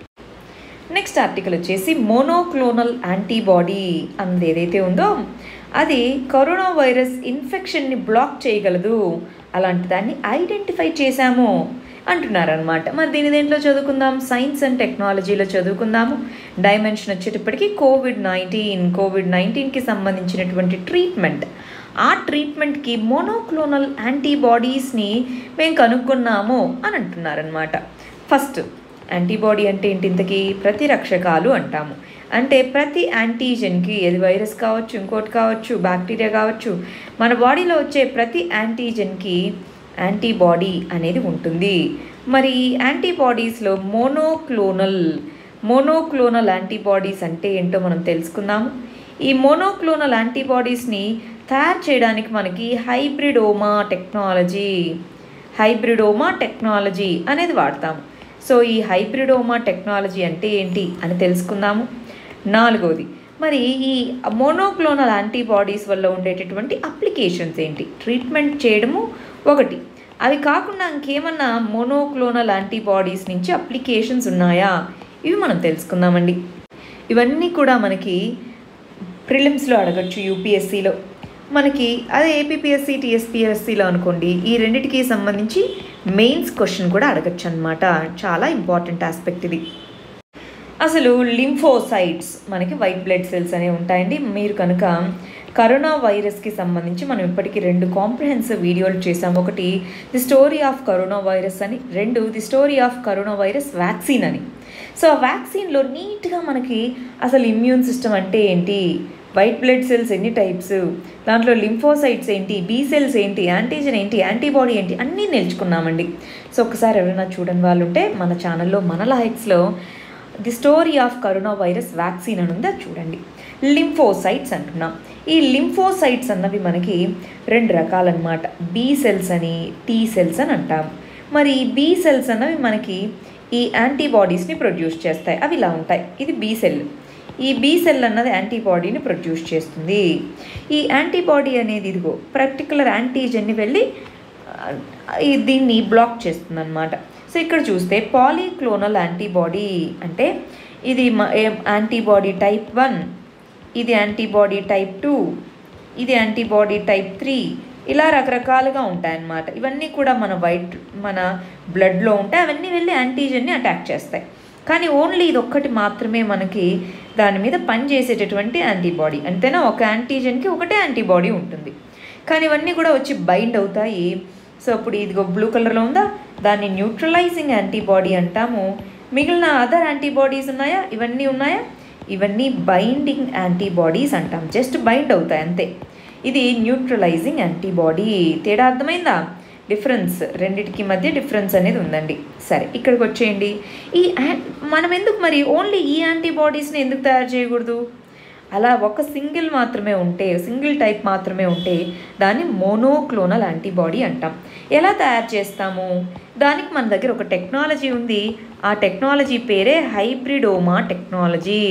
Speaker 1: నెక్స్ట్ ఆర్టికల్ వచ్చేసి మోనోక్లోనల్ యాంటీబాడీ అన్నది ఏదైతే ఉందో అది కరోనా వైరస్ ఇన్ఫెక్షన్ని బ్లాక్ చేయగలదు అలాంటి దాన్ని ఐడెంటిఫై చేశాము అంటున్నారనమాట మరి దీని దేంట్లో చదువుకుందాం సైన్స్ అండ్ టెక్నాలజీలో చదువుకుందాము డైమెన్షన్ వచ్చేటప్పటికి కోవిడ్ నైన్టీన్ కోవిడ్ నైన్టీన్కి సంబంధించినటువంటి ట్రీట్మెంట్ ఆ ట్రీట్మెంట్కి మోనోక్లోనల్ యాంటీబాడీస్ని మేము కనుక్కున్నాము అని అంటున్నారనమాట ఫస్ట్ యాంటీబాడీ అంటే ఏంటి ఇంతకీ ప్రతిరక్షకాలు అంటాము అంటే ప్రతి యాంటీజెన్కి ఏది వైరస్ కావచ్చు ఇంకోటి కావచ్చు బ్యాక్టీరియా కావచ్చు మన బాడీలో వచ్చే ప్రతి యాంటీజెన్కి యాంటీబాడీ అనేది ఉంటుంది మరి యాంటీబాడీస్లో మోనోక్లోనల్ మోనోక్లోనల్ యాంటీబాడీస్ అంటే ఏంటో మనం తెలుసుకుందాము ఈ మోనోక్లోనల్ యాంటీబాడీస్ని తయారు చేయడానికి మనకి హైబ్రిడోమా టెక్నాలజీ హైబ్రిడోమా టెక్నాలజీ అనేది వాడతాము సో ఈ హైబ్రిడోమా టెక్నాలజీ అంటే ఏంటి అని తెలుసుకుందాము నాలుగవది మరి ఈ మోనోక్లోనల్ యాంటీబాడీస్ వల్ల ఉండేటటువంటి అప్లికేషన్స్ ఏంటి ట్రీట్మెంట్ చేయడము ఒకటి అవి కాకుండా ఇంకేమన్నా మోనోక్లోనల్ యాంటీబాడీస్ నుంచి అప్లికేషన్స్ ఉన్నాయా ఇవి మనం తెలుసుకుందామండి ఇవన్నీ కూడా మనకి ప్రిలిమ్స్లో అడగచ్చు యూపీఎస్సీలో మనకి అదే ఏపీపీఎస్సీ టీఎస్పీఎస్సీలో అనుకోండి ఈ రెండిటికి సంబంధించి మెయిన్స్ క్వశ్చన్ కూడా అడగచ్చు అనమాట చాలా ఇంపార్టెంట్ ఆస్పెక్ట్ ఇది అసలు లింఫోసైట్స్ మనకి వైట్ బ్లడ్ సెల్స్ అనేవి ఉంటాయండి మీరు కనుక కరోనా వైరస్కి సంబంధించి మనం ఇప్పటికీ రెండు కాంప్రహెన్సివ్ వీడియోలు చేసాం ఒకటి the story of corona virus అని రెండు the story of corona virus vaccine అని సో ఆ వ్యాక్సిన్లో నీట్గా మనకి అసలు ఇమ్యూన్ సిస్టమ్ అంటే ఏంటి వైట్ బ్లడ్ సెల్స్ ఎన్ని టైప్స్ దాంట్లో లింఫోసైట్స్ ఏంటి బీ సెల్స్ ఏంటి యాంటీజెన్ ఏంటి యాంటీబాడీ ఏంటి అన్నీ నేర్చుకున్నామండి సో ఒకసారి ఎవరైనా చూడని వాళ్ళు ఉంటే మన ఛానల్లో మన లైక్స్లో the story of corona virus vaccine అని ఉంది అది చూడండి లింఫోసైట్స్ అంటున్నాం ఈ లింఫోసైట్స్ అన్నవి మనకి రెండు రకాలన్నమాట బీ సెల్స్ అని టీ సెల్స్ అని అంటాం మరి ఈ బీ సెల్స్ అన్నవి మనకి ఈ యాంటీబాడీస్ని ప్రొడ్యూస్ చేస్తాయి అవి ఇలా ఉంటాయి ఇది బీ సెల్ ఈ బి సెల్ అన్నది యాంటీబాడీని ప్రొడ్యూస్ చేస్తుంది ఈ యాంటీబాడీ అనేది ఇదిగో పర్టికులర్ యాంటీజెన్ని వెళ్ళి ఆ, ఈ దీన్ని బ్లాక్ చేస్తుంది అనమాట సో ఇక్కడ చూస్తే పాలీక్లోనల్ యాంటీబాడీ అంటే ఇది యాంటీబాడీ టైప్ వన్ ఇది యాంటీబాడీ టైప్ టూ ఇది యాంటీబాడీ టైప్ త్రీ ఇలా రకరకాలుగా ఉంటాయన్నమాట ఇవన్నీ కూడా మన వైట్ మన బ్లడ్లో ఉంటాయి అవన్నీ వెళ్ళి యాంటీజెన్ని అటాక్ చేస్తాయి కానీ ఓన్లీ ఇది ఒక్కటి మాత్రమే మనకి దాని మీద పనిచేసేటటువంటి యాంటీబాడీ అంతేనా ఒక యాంటీజెన్కి ఒకటే యాంటీబాడీ ఉంటుంది కానీ ఇవన్నీ కూడా వచ్చి బైండ్ అవుతాయి సో అప్పుడు ఇదిగో బ్లూ కలర్లో ఉందా దాన్ని న్యూట్రలైజింగ్ యాంటీబాడీ అంటాము మిగిలిన అదర్ యాంటీబాడీస్ ఉన్నాయా ఇవన్నీ ఉన్నాయా ఇవన్నీ బైండింగ్ యాంటీబాడీస్ అంటాం జస్ట్ బైండ్ అవుతాయి అంతే ఇది న్యూట్రలైజింగ్ యాంటీబాడీ తేడా అర్థమైందా డిఫరెన్స్ రెండిటికి మధ్య డిఫరెన్స్ అనేది ఉందండి సరే ఇక్కడికి వచ్చేయండి ఈ యాన్- మనం ఎందుకు మరి ఓన్లీ ఈ యాంటీబాడీస్ని ఎందుకు తయారు చేయకూడదు అలా ఒక సింగిల్ మాత్రమే ఉంటే సింగిల్ టైప్ మాత్రమే ఉంటే దాన్ని మోనోక్లోనల్ యాంటీబాడీ అంటాం ఎలా తయారు చేస్తాము దానికి మన దగ్గర ఒక టెక్నాలజీ ఉంది ఆ టెక్నాలజీ పేరే హైబ్రిడోమా టెక్నాలజీ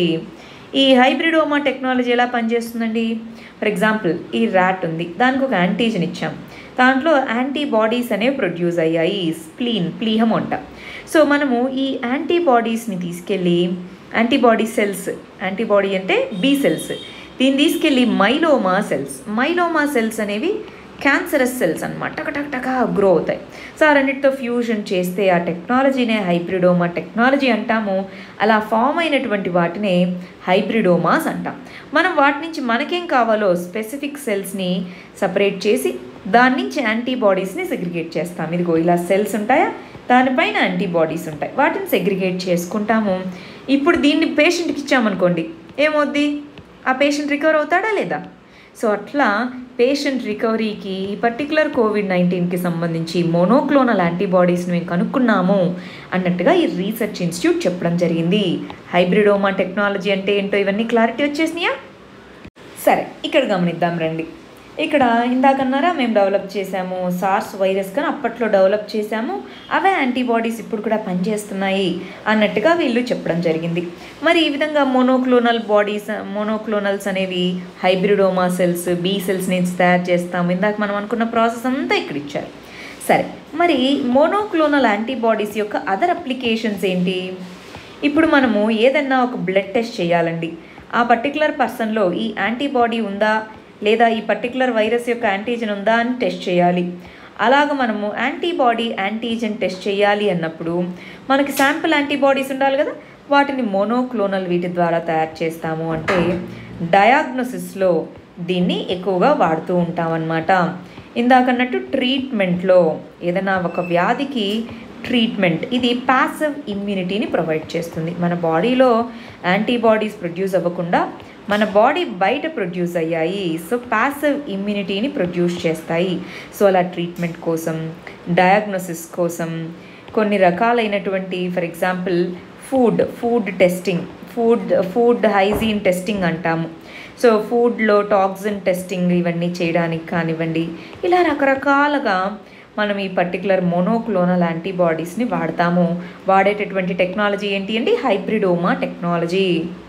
Speaker 1: ఈ హైబ్రిడోమా టెక్నాలజీ ఎలా పనిచేస్తుందండి ఫర్ ఎగ్జాంపుల్ ఈ ర్యాట్ ఉంది దానికి ఒక యాంటీజన్ ఇచ్చాం దాంట్లో యాంటీబాడీస్ అనేవి ప్రొడ్యూస్ అయ్యాయి స్ప్లీన్ ప్లీహం అంట సో మనము ఈ యాంటీబాడీస్ని తీసుకెళ్ళి యాంటీబాడీ సెల్స్ యాంటీబాడీ అంటే బీ సెల్స్ దీన్ని తీసుకెళ్ళి మైలోమా సెల్స్ మైలోమా సెల్స్ అనేవి క్యాన్సరస్ సెల్స్ అనమాట టక టక టక గ్రో అవుతాయి సో ఆ రెండింటితో ఫ్యూజన్ చేస్తే ఆ టెక్నాలజీనే హైబ్రిడోమా టెక్నాలజీ అంటాము అలా ఫామ్ అయినటువంటి వాటినే హైబ్రిడోమాస్ అంటాం మనం వాటి నుంచి మనకేం కావాలో స్పెసిఫిక్ సెల్స్ని సపరేట్ చేసి దాని నుంచి యాంటీబాడీస్ని సెగ్రిగేట్ చేస్తాం ఇదిగో ఇలా సెల్స్ ఉంటాయా దానిపైన యాంటీబాడీస్ ఉంటాయి వాటిని సెగ్రిగేట్ చేసుకుంటాము ఇప్పుడు దీన్ని పేషెంట్కి ఇచ్చామనుకోండి ఏమవుద్ది ఆ పేషెంట్ రికవర్ అవుతాడా లేదా సో అట్లా పేషెంట్ రికవరీకి ఈ పర్టికులర్ కోవిడ్ నైన్టీన్కి సంబంధించి మోనోక్లోనల్ యాంటీబాడీస్ని మేము కనుక్కున్నాము అన్నట్టుగా ఈ రీసెర్చ్ ఇన్స్టిట్యూట్ చెప్పడం జరిగింది హైబ్రిడోమా టెక్నాలజీ అంటే ఏంటో ఇవన్నీ క్లారిటీ వచ్చేసినాయా సరే ఇక్కడ గమనిద్దాం రండి ఇక్కడ ఇందాకన్నారా మేము డెవలప్ చేసాము సార్స్ వైరస్ కానీ అప్పట్లో డెవలప్ చేసాము అవే యాంటీబాడీస్ ఇప్పుడు కూడా పనిచేస్తున్నాయి అన్నట్టుగా వీళ్ళు చెప్పడం జరిగింది మరి ఈ విధంగా మోనోక్లోనల్ బాడీస్ మోనోక్లోనల్స్ అనేవి హైబ్రిడోమా సెల్స్ బీ సెల్స్ నుంచి తయారు చేస్తాము ఇందాక మనం అనుకున్న ప్రాసెస్ అంతా ఇక్కడ ఇచ్చారు సరే మరి మోనోక్లోనల్ యాంటీబాడీస్ యొక్క అదర్ అప్లికేషన్స్ ఏంటి ఇప్పుడు మనము ఏదన్నా ఒక బ్లడ్ టెస్ట్ చేయాలండి ఆ పర్టికులర్ పర్సన్లో ఈ యాంటీబాడీ ఉందా లేదా ఈ పర్టికులర్ వైరస్ యొక్క యాంటీజెన్ ఉందా అని టెస్ట్ చేయాలి అలాగ మనము యాంటీబాడీ యాంటీజెన్ టెస్ట్ చేయాలి అన్నప్పుడు మనకి శాంపుల్ యాంటీబాడీస్ ఉండాలి కదా వాటిని మోనోక్లోనల్ వీటి ద్వారా తయారు చేస్తాము అంటే డయాగ్నోసిస్లో దీన్ని ఎక్కువగా వాడుతూ ఉంటామన్నమాట ఇందాకన్నట్టు ట్రీట్మెంట్లో ఏదైనా ఒక వ్యాధికి ట్రీట్మెంట్ ఇది ప్యాసివ్ ఇమ్యూనిటీని ప్రొవైడ్ చేస్తుంది మన బాడీలో యాంటీబాడీస్ ప్రొడ్యూస్ అవ్వకుండా మన బాడీ బయట ప్రొడ్యూస్ అయ్యాయి సో ప్యాసివ్ ఇమ్యూనిటీని ప్రొడ్యూస్ చేస్తాయి సో అలా ట్రీట్మెంట్ కోసం డయాగ్నోసిస్ కోసం కొన్ని రకాలైనటువంటి for example food food testing food food hygiene testing అంటాము సో ఫుడ్లో టాక్సిన్ టెస్టింగ్ ఇవన్నీ చేయడానికి కానివ్వండి ఇలా రకరకాలుగా మనం ఈ పర్టికులర్ మోనోక్లోనల్ యాంటీబాడీస్ని వాడతాము వాడేటటువంటి టెక్నాలజీ ఏంటి అండి హైబ్రిడోమా టెక్నాలజీ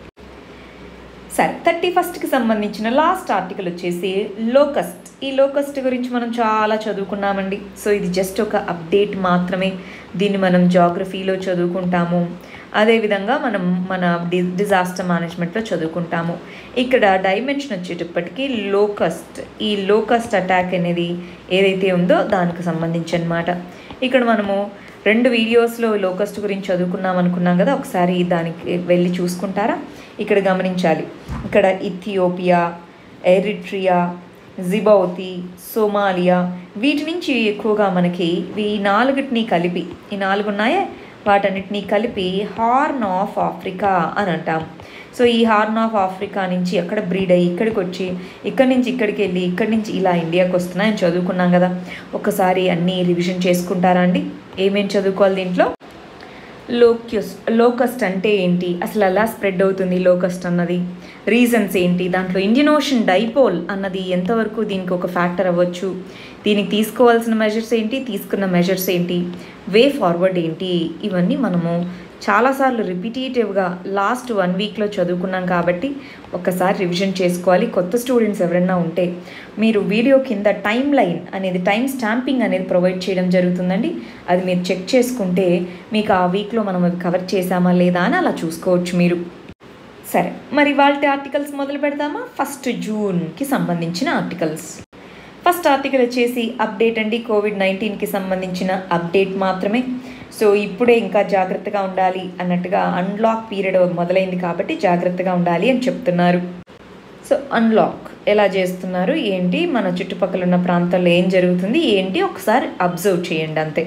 Speaker 1: సరే థర్టీ ఫస్ట్కి సంబంధించిన లాస్ట్ ఆర్టికల్ వచ్చేసి లోకస్ట్ ఈ లోకస్ట్ గురించి మనం చాలా చదువుకున్నామండి సో ఇది జస్ట్ ఒక అప్డేట్ మాత్రమే దీన్ని మనం జాగ్రఫీలో చదువుకుంటాము అదేవిధంగా మనం మన డి డిజాస్టర్ మేనేజ్మెంట్లో చదువుకుంటాము ఇక్కడ డైమెన్షన్ వచ్చేటప్పటికి లోకస్ట్ ఈ లోకస్ట్ అటాక్ అనేది ఏదైతే ఉందో దానికి సంబంధించి అనమాట ఇక్కడ మనము రెండు వీడియోస్లో లోకస్ట్ గురించి చదువుకున్నాం అనుకున్నాం కదా ఒకసారి దానికి వెళ్ళి చూసుకుంటారా ఇక్కడ గమనించాలి ఇక్కడ ఇథియోపియా ఎరిట్రియా జిబౌతి సోమాలియా వీటి నుంచి ఎక్కువగా మనకి ఈ నాలుగిటిని కలిపి ఈ నాలుగు ఉన్నాయే వాటన్నిటినీ కలిపి హార్న్ ఆఫ్ ఆఫ్రికా అని అంటాం సో ఈ హార్న్ ఆఫ్ ఆఫ్రికా నుంచి ఎక్కడ బ్రీడ్ అయ్యి ఇక్కడికి వచ్చి ఇక్కడి నుంచి ఇక్కడికి వెళ్ళి ఇక్కడి నుంచి ఇలా ఇండియాకి వస్తున్నాయని చదువుకున్నాం కదా ఒకసారి అన్నీ రివిజన్ చేసుకుంటారా అండి ఏమేం చదువుకోవాలి దీంట్లో లోక్యస్ లోకస్ట్ అంటే ఏంటి అసలు ఎలా స్ప్రెడ్ అవుతుంది లోకస్ట్ అన్నది రీజన్స్ ఏంటి దాంట్లో ఇండియన్ ఓషన్ డైపోల్ అన్నది ఎంతవరకు దీనికి ఒక ఫ్యాక్టర్ అవ్వచ్చు దీనికి తీసుకోవాల్సిన మెజర్స్ ఏంటి తీసుకున్న మెజర్స్ ఏంటి వే ఫార్వర్డ్ ఏంటి ఇవన్నీ మనము చాలాసార్లు రిపిటేటివ్గా లాస్ట్ వన్ వీక్లో చదువుకున్నాం కాబట్టి ఒక్కసారి రివిజన్ చేసుకోవాలి కొత్త స్టూడెంట్స్ ఎవరైనా ఉంటే మీరు వీడియో కింద టైం లైన్ అనేది టైం స్టాంపింగ్ అనేది ప్రొవైడ్ చేయడం జరుగుతుందండి అది మీరు చెక్ చేసుకుంటే మీకు ఆ వీక్లో మనం అవి కవర్ చేసామా లేదా అని అలా చూసుకోవచ్చు మీరు సరే మరి వాళ్ళ ఆర్టికల్స్ మొదలు పెడదామా ఫస్ట్ జూన్కి సంబంధించిన ఆర్టికల్స్ ఫస్ట్ ఆర్టికల్ వచ్చేసి అప్డేట్ అండి కోవిడ్ నైన్టీన్కి సంబంధించిన అప్డేట్ మాత్రమే సో ఇప్పుడే ఇంకా జాగ్రత్తగా ఉండాలి అన్నట్టుగా అన్లాక్ పీరియడ్ మొదలైంది కాబట్టి జాగ్రత్తగా ఉండాలి అని చెప్తున్నారు సో అన్లాక్ ఎలా చేస్తున్నారు ఏంటి మన చుట్టుపక్కల ఉన్న ప్రాంతాల్లో ఏం జరుగుతుంది ఏంటి ఒకసారి అబ్జర్వ్ చేయండి అంతే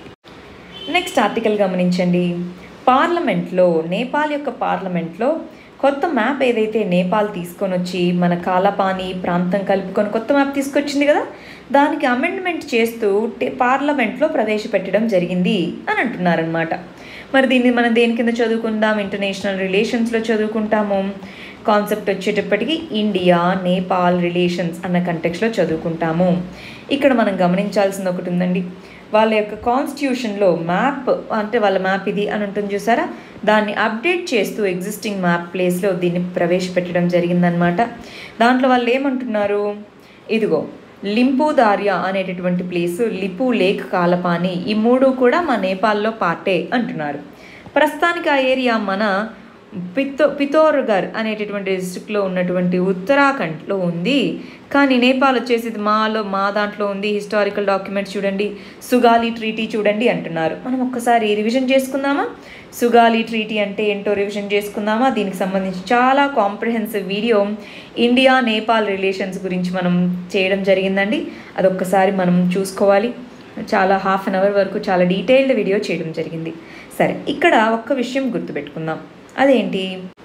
Speaker 1: నెక్స్ట్ ఆర్టికల్ గమనించండి పార్లమెంట్లో నేపాల్ యొక్క పార్లమెంట్లో కొత్త మ్యాప్ ఏదైతే నేపాల్ తీసుకొని వచ్చి మన కాలపాని ప్రాంతం కలుపుకొని కొత్త మ్యాప్ తీసుకొచ్చింది కదా దానికి అమెండ్మెంట్ చేస్తూ టే- పార్లమెంట్లో ప్రవేశపెట్టడం జరిగింది అని అంటున్నారనమాట మరి దీన్ని మనం దేని కింద చదువుకుందాం ఇంటర్నేషనల్ రిలేషన్స్లో చదువుకుంటాము కాన్సెప్ట్ వచ్చేటప్పటికి ఇండియా నేపాల్ రిలేషన్స్ అన్న కంటెక్స్లో చదువుకుంటాము ఇక్కడ మనం గమనించాల్సింది ఒకటి ఉందండి వాళ్ళ యొక్క కాన్స్టిట్యూషన్లో మ్యాప్ అంటే వాళ్ళ మ్యాప్ ఇది అని ఉంటుంది చూసారా దాన్ని అప్డేట్ చేస్తూ ఎగ్జిస్టింగ్ మ్యాప్ ప్లేస్లో దీన్ని ప్రవేశపెట్టడం జరిగిందనమాట దాంట్లో వాళ్ళు ఏమంటున్నారు ఇదిగో లింపు దారియా అనేటటువంటి ప్లేసు లిపు లేక్ కాలపాని ఈ మూడు కూడా మా నేపాల్లో పార్టే అంటున్నారు ప్రస్తుతానికి ఆ ఏరియా మన పితో పితోర్గర్ అనేటటువంటి డిస్ట్రిక్ట్లో ఉన్నటువంటి ఉత్తరాఖండ్లో ఉంది కానీ నేపాల్ వచ్చేసి ఇది మాలో మా దాంట్లో ఉంది హిస్టారికల్ డాక్యుమెంట్స్ చూడండి సుగాలి ట్రీటీ చూడండి అంటున్నారు మనం ఒక్కసారి రివిజన్ చేసుకుందామా సుగాలి ట్రీటీ అంటే ఏంటో రివిజన్ చేసుకుందామా దీనికి సంబంధించి చాలా comprehensive video India Nepal relations గురించి మనం చేయడం జరిగిందండి అదొక్కసారి మనం చూసుకోవాలి చాలా హాఫ్ అన్ అవర్ వరకు చాలా డీటెయిల్డ్ వీడియో చేయడం జరిగింది సరే ఇక్కడ ఒక్క విషయం గుర్తుపెట్టుకుందాం అదేంటి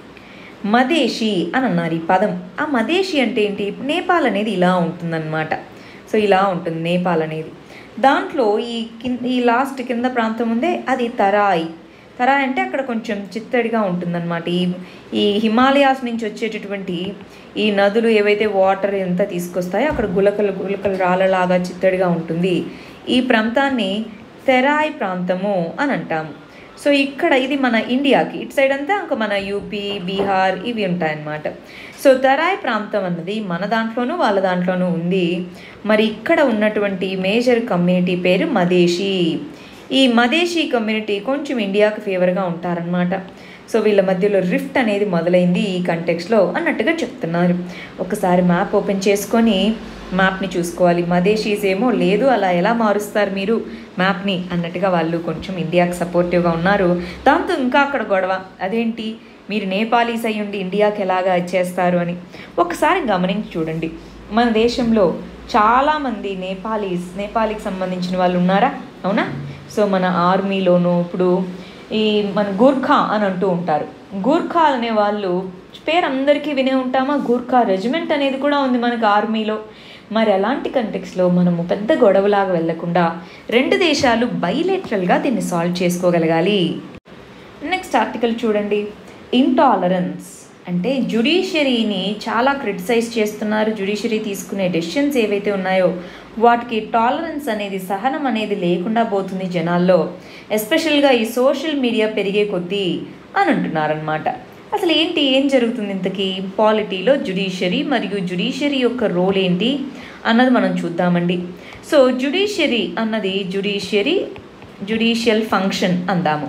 Speaker 1: మదేశీ అని అన్నారు ఈ పదం ఆ మదేశీ అంటే ఏంటి నేపాల్ అనేది ఇలా ఉంటుందన్నమాట సో ఇలా ఉంటుంది నేపాల్ అనేది దాంట్లో ఈ కింద ఈ లాస్ట్ కింద ప్రాంతం ఉందే అది తరాయ్ తరాయ్ అంటే అక్కడ కొంచెం చిత్తడిగా ఉంటుందన్నమాట ఈ ఈ హిమాలయాస్ నుంచి వచ్చేటటువంటి ఈ నదులు ఏవైతే వాటర్ ఎంత తీసుకొస్తాయో అక్కడ గులకలు గులకలు రాళ్ళలాగా చిత్తడిగా ఉంటుంది ఈ ప్రాంతాన్ని తెరాయ్ ప్రాంతము అని అంటాము సో ఇక్కడ ఇది మన ఇండియాకి ఇటు సైడ్ అంతా ఇంకా మన యూపీ బీహార్ ఇవి ఉంటాయన్నమాట సో తరాయ్ ప్రాంతం అన్నది మన దాంట్లోనూ వాళ్ళ దాంట్లోనూ ఉంది మరి ఇక్కడ ఉన్నటువంటి మేజర్ కమ్యూనిటీ పేరు మదేశీ ఈ మదేశీ కమ్యూనిటీ కొంచెం ఇండియాకి ఫేవర్గా ఉంటారనమాట సో వీళ్ళ మధ్యలో రిఫ్ట్ అనేది మొదలైంది ఈ కంటెక్స్లో అన్నట్టుగా చెప్తున్నారు ఒకసారి మ్యాప్ ఓపెన్ చేసుకొని మ్యాప్ని చూసుకోవాలి మదేశీస్ ఏమో లేదు అలా ఎలా మారుస్తారు మీరు మ్యాప్ని అన్నట్టుగా వాళ్ళు కొంచెం ఇండియాకి సపోర్టివ్గా ఉన్నారు దాంతో ఇంకా అక్కడ గొడవ అదేంటి మీరు నేపాలీస్ అయ్యి ఉండి ఇండియాకి ఎలాగా ఇచ్చేస్తారు అని ఒకసారి గమనించి చూడండి మన దేశంలో చాలామంది నేపాలీస్ నేపాలీకి సంబంధించిన వాళ్ళు ఉన్నారా అవునా సో మన ఆర్మీలోనూ ఇప్పుడు ఈ మన గూర్ఖా అని అంటూ ఉంటారు గూర్ఖా అనే వాళ్ళు పేరు అందరికీ వినే ఉంటామా గూర్ఖా రెజిమెంట్ అనేది కూడా ఉంది మనకు ఆర్మీలో మరి అలాంటి కంటెక్స్లో మనము పెద్ద గొడవలాగా వెళ్లకుండా రెండు దేశాలు బైలేటరల్గా దీన్ని సాల్వ్ చేసుకోగలగాలి నెక్స్ట్ ఆర్టికల్ చూడండి ఇంటాలరెన్స్ అంటే జుడిషియరీని చాలా క్రిటిసైజ్ చేస్తున్నారు జుడిషియరీ తీసుకునే డెసిషన్స్ ఏవైతే ఉన్నాయో వాటికి టాలరెన్స్ అనేది సహనం అనేది లేకుండా పోతుంది జనాల్లో ఎస్పెషల్గా ఈ సోషల్ మీడియా పెరిగే కొద్దీ అని అంటున్నారనమాట అసలు ఏంటి ఏం జరుగుతుంది ఇంతకీ పాలిటీలో జుడిషియరీ మరియు జుడిషియరీ యొక్క రోల్ ఏంటి అన్నది మనం చూద్దామండి సో జుడిషియరీ అన్నది జుడిషియరీ జుడిషియల్ ఫంక్షన్ అందాము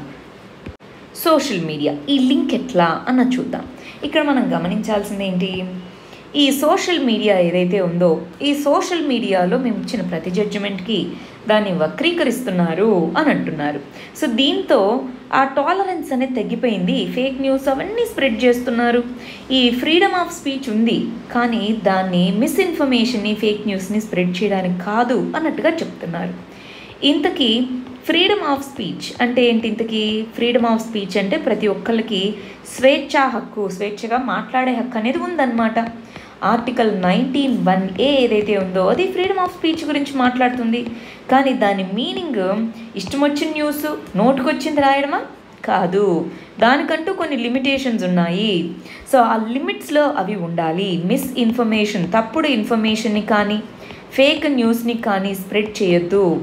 Speaker 1: సోషల్ మీడియా ఈ లింక్ ఎట్లా అన్న చూద్దాం ఇక్కడ మనం గమనించాల్సింది ఏంటి ఈ సోషల్ మీడియా ఏదైతే ఉందో ఈ సోషల్ మీడియాలో మేము ఇచ్చిన ప్రతి జడ్జిమెంట్కి దాన్ని వక్రీకరిస్తున్నారు అని అంటున్నారు సో దీంతో ఆ టాలరెన్స్ అనేది తగ్గిపోయింది ఫేక్ న్యూస్ అవన్నీ స్ప్రెడ్ చేస్తున్నారు ఈ ఫ్రీడమ్ ఆఫ్ స్పీచ్ ఉంది కానీ దాన్ని మిస్ఇన్ఫర్మేషన్ని ఫేక్ న్యూస్ని స్ప్రెడ్ చేయడానికి కాదు అన్నట్టుగా చెప్తున్నారు ఇంతకీ ఫ్రీడమ్ ఆఫ్ స్పీచ్ అంటే ఏంటి ఇంతకీ ఫ్రీడమ్ ఆఫ్ స్పీచ్ అంటే ప్రతి ఒక్కరికి స్వేచ్ఛా హక్కు స్వేచ్ఛగా మాట్లాడే హక్కు అనేది ఉందన్నమాట ఆర్టికల్ నైన్టీన్ వన్ ఏ ఏదైతే ఉందో అది ఫ్రీడమ్ ఆఫ్ స్పీచ్ గురించి మాట్లాడుతుంది కానీ దాని మీనింగ్ ఇష్టం వచ్చిన న్యూస్ నోటుకొచ్చింది రాయడమా కాదు దానికంటూ కొన్ని లిమిటేషన్స్ ఉన్నాయి సో ఆ లిమిట్స్లో అవి ఉండాలి మిస్ ఇన్ఫర్మేషన్ తప్పుడు ఇన్ఫర్మేషన్ని కానీ ఫేక్ న్యూస్ని కానీ స్ప్రెడ్ చేయొద్దు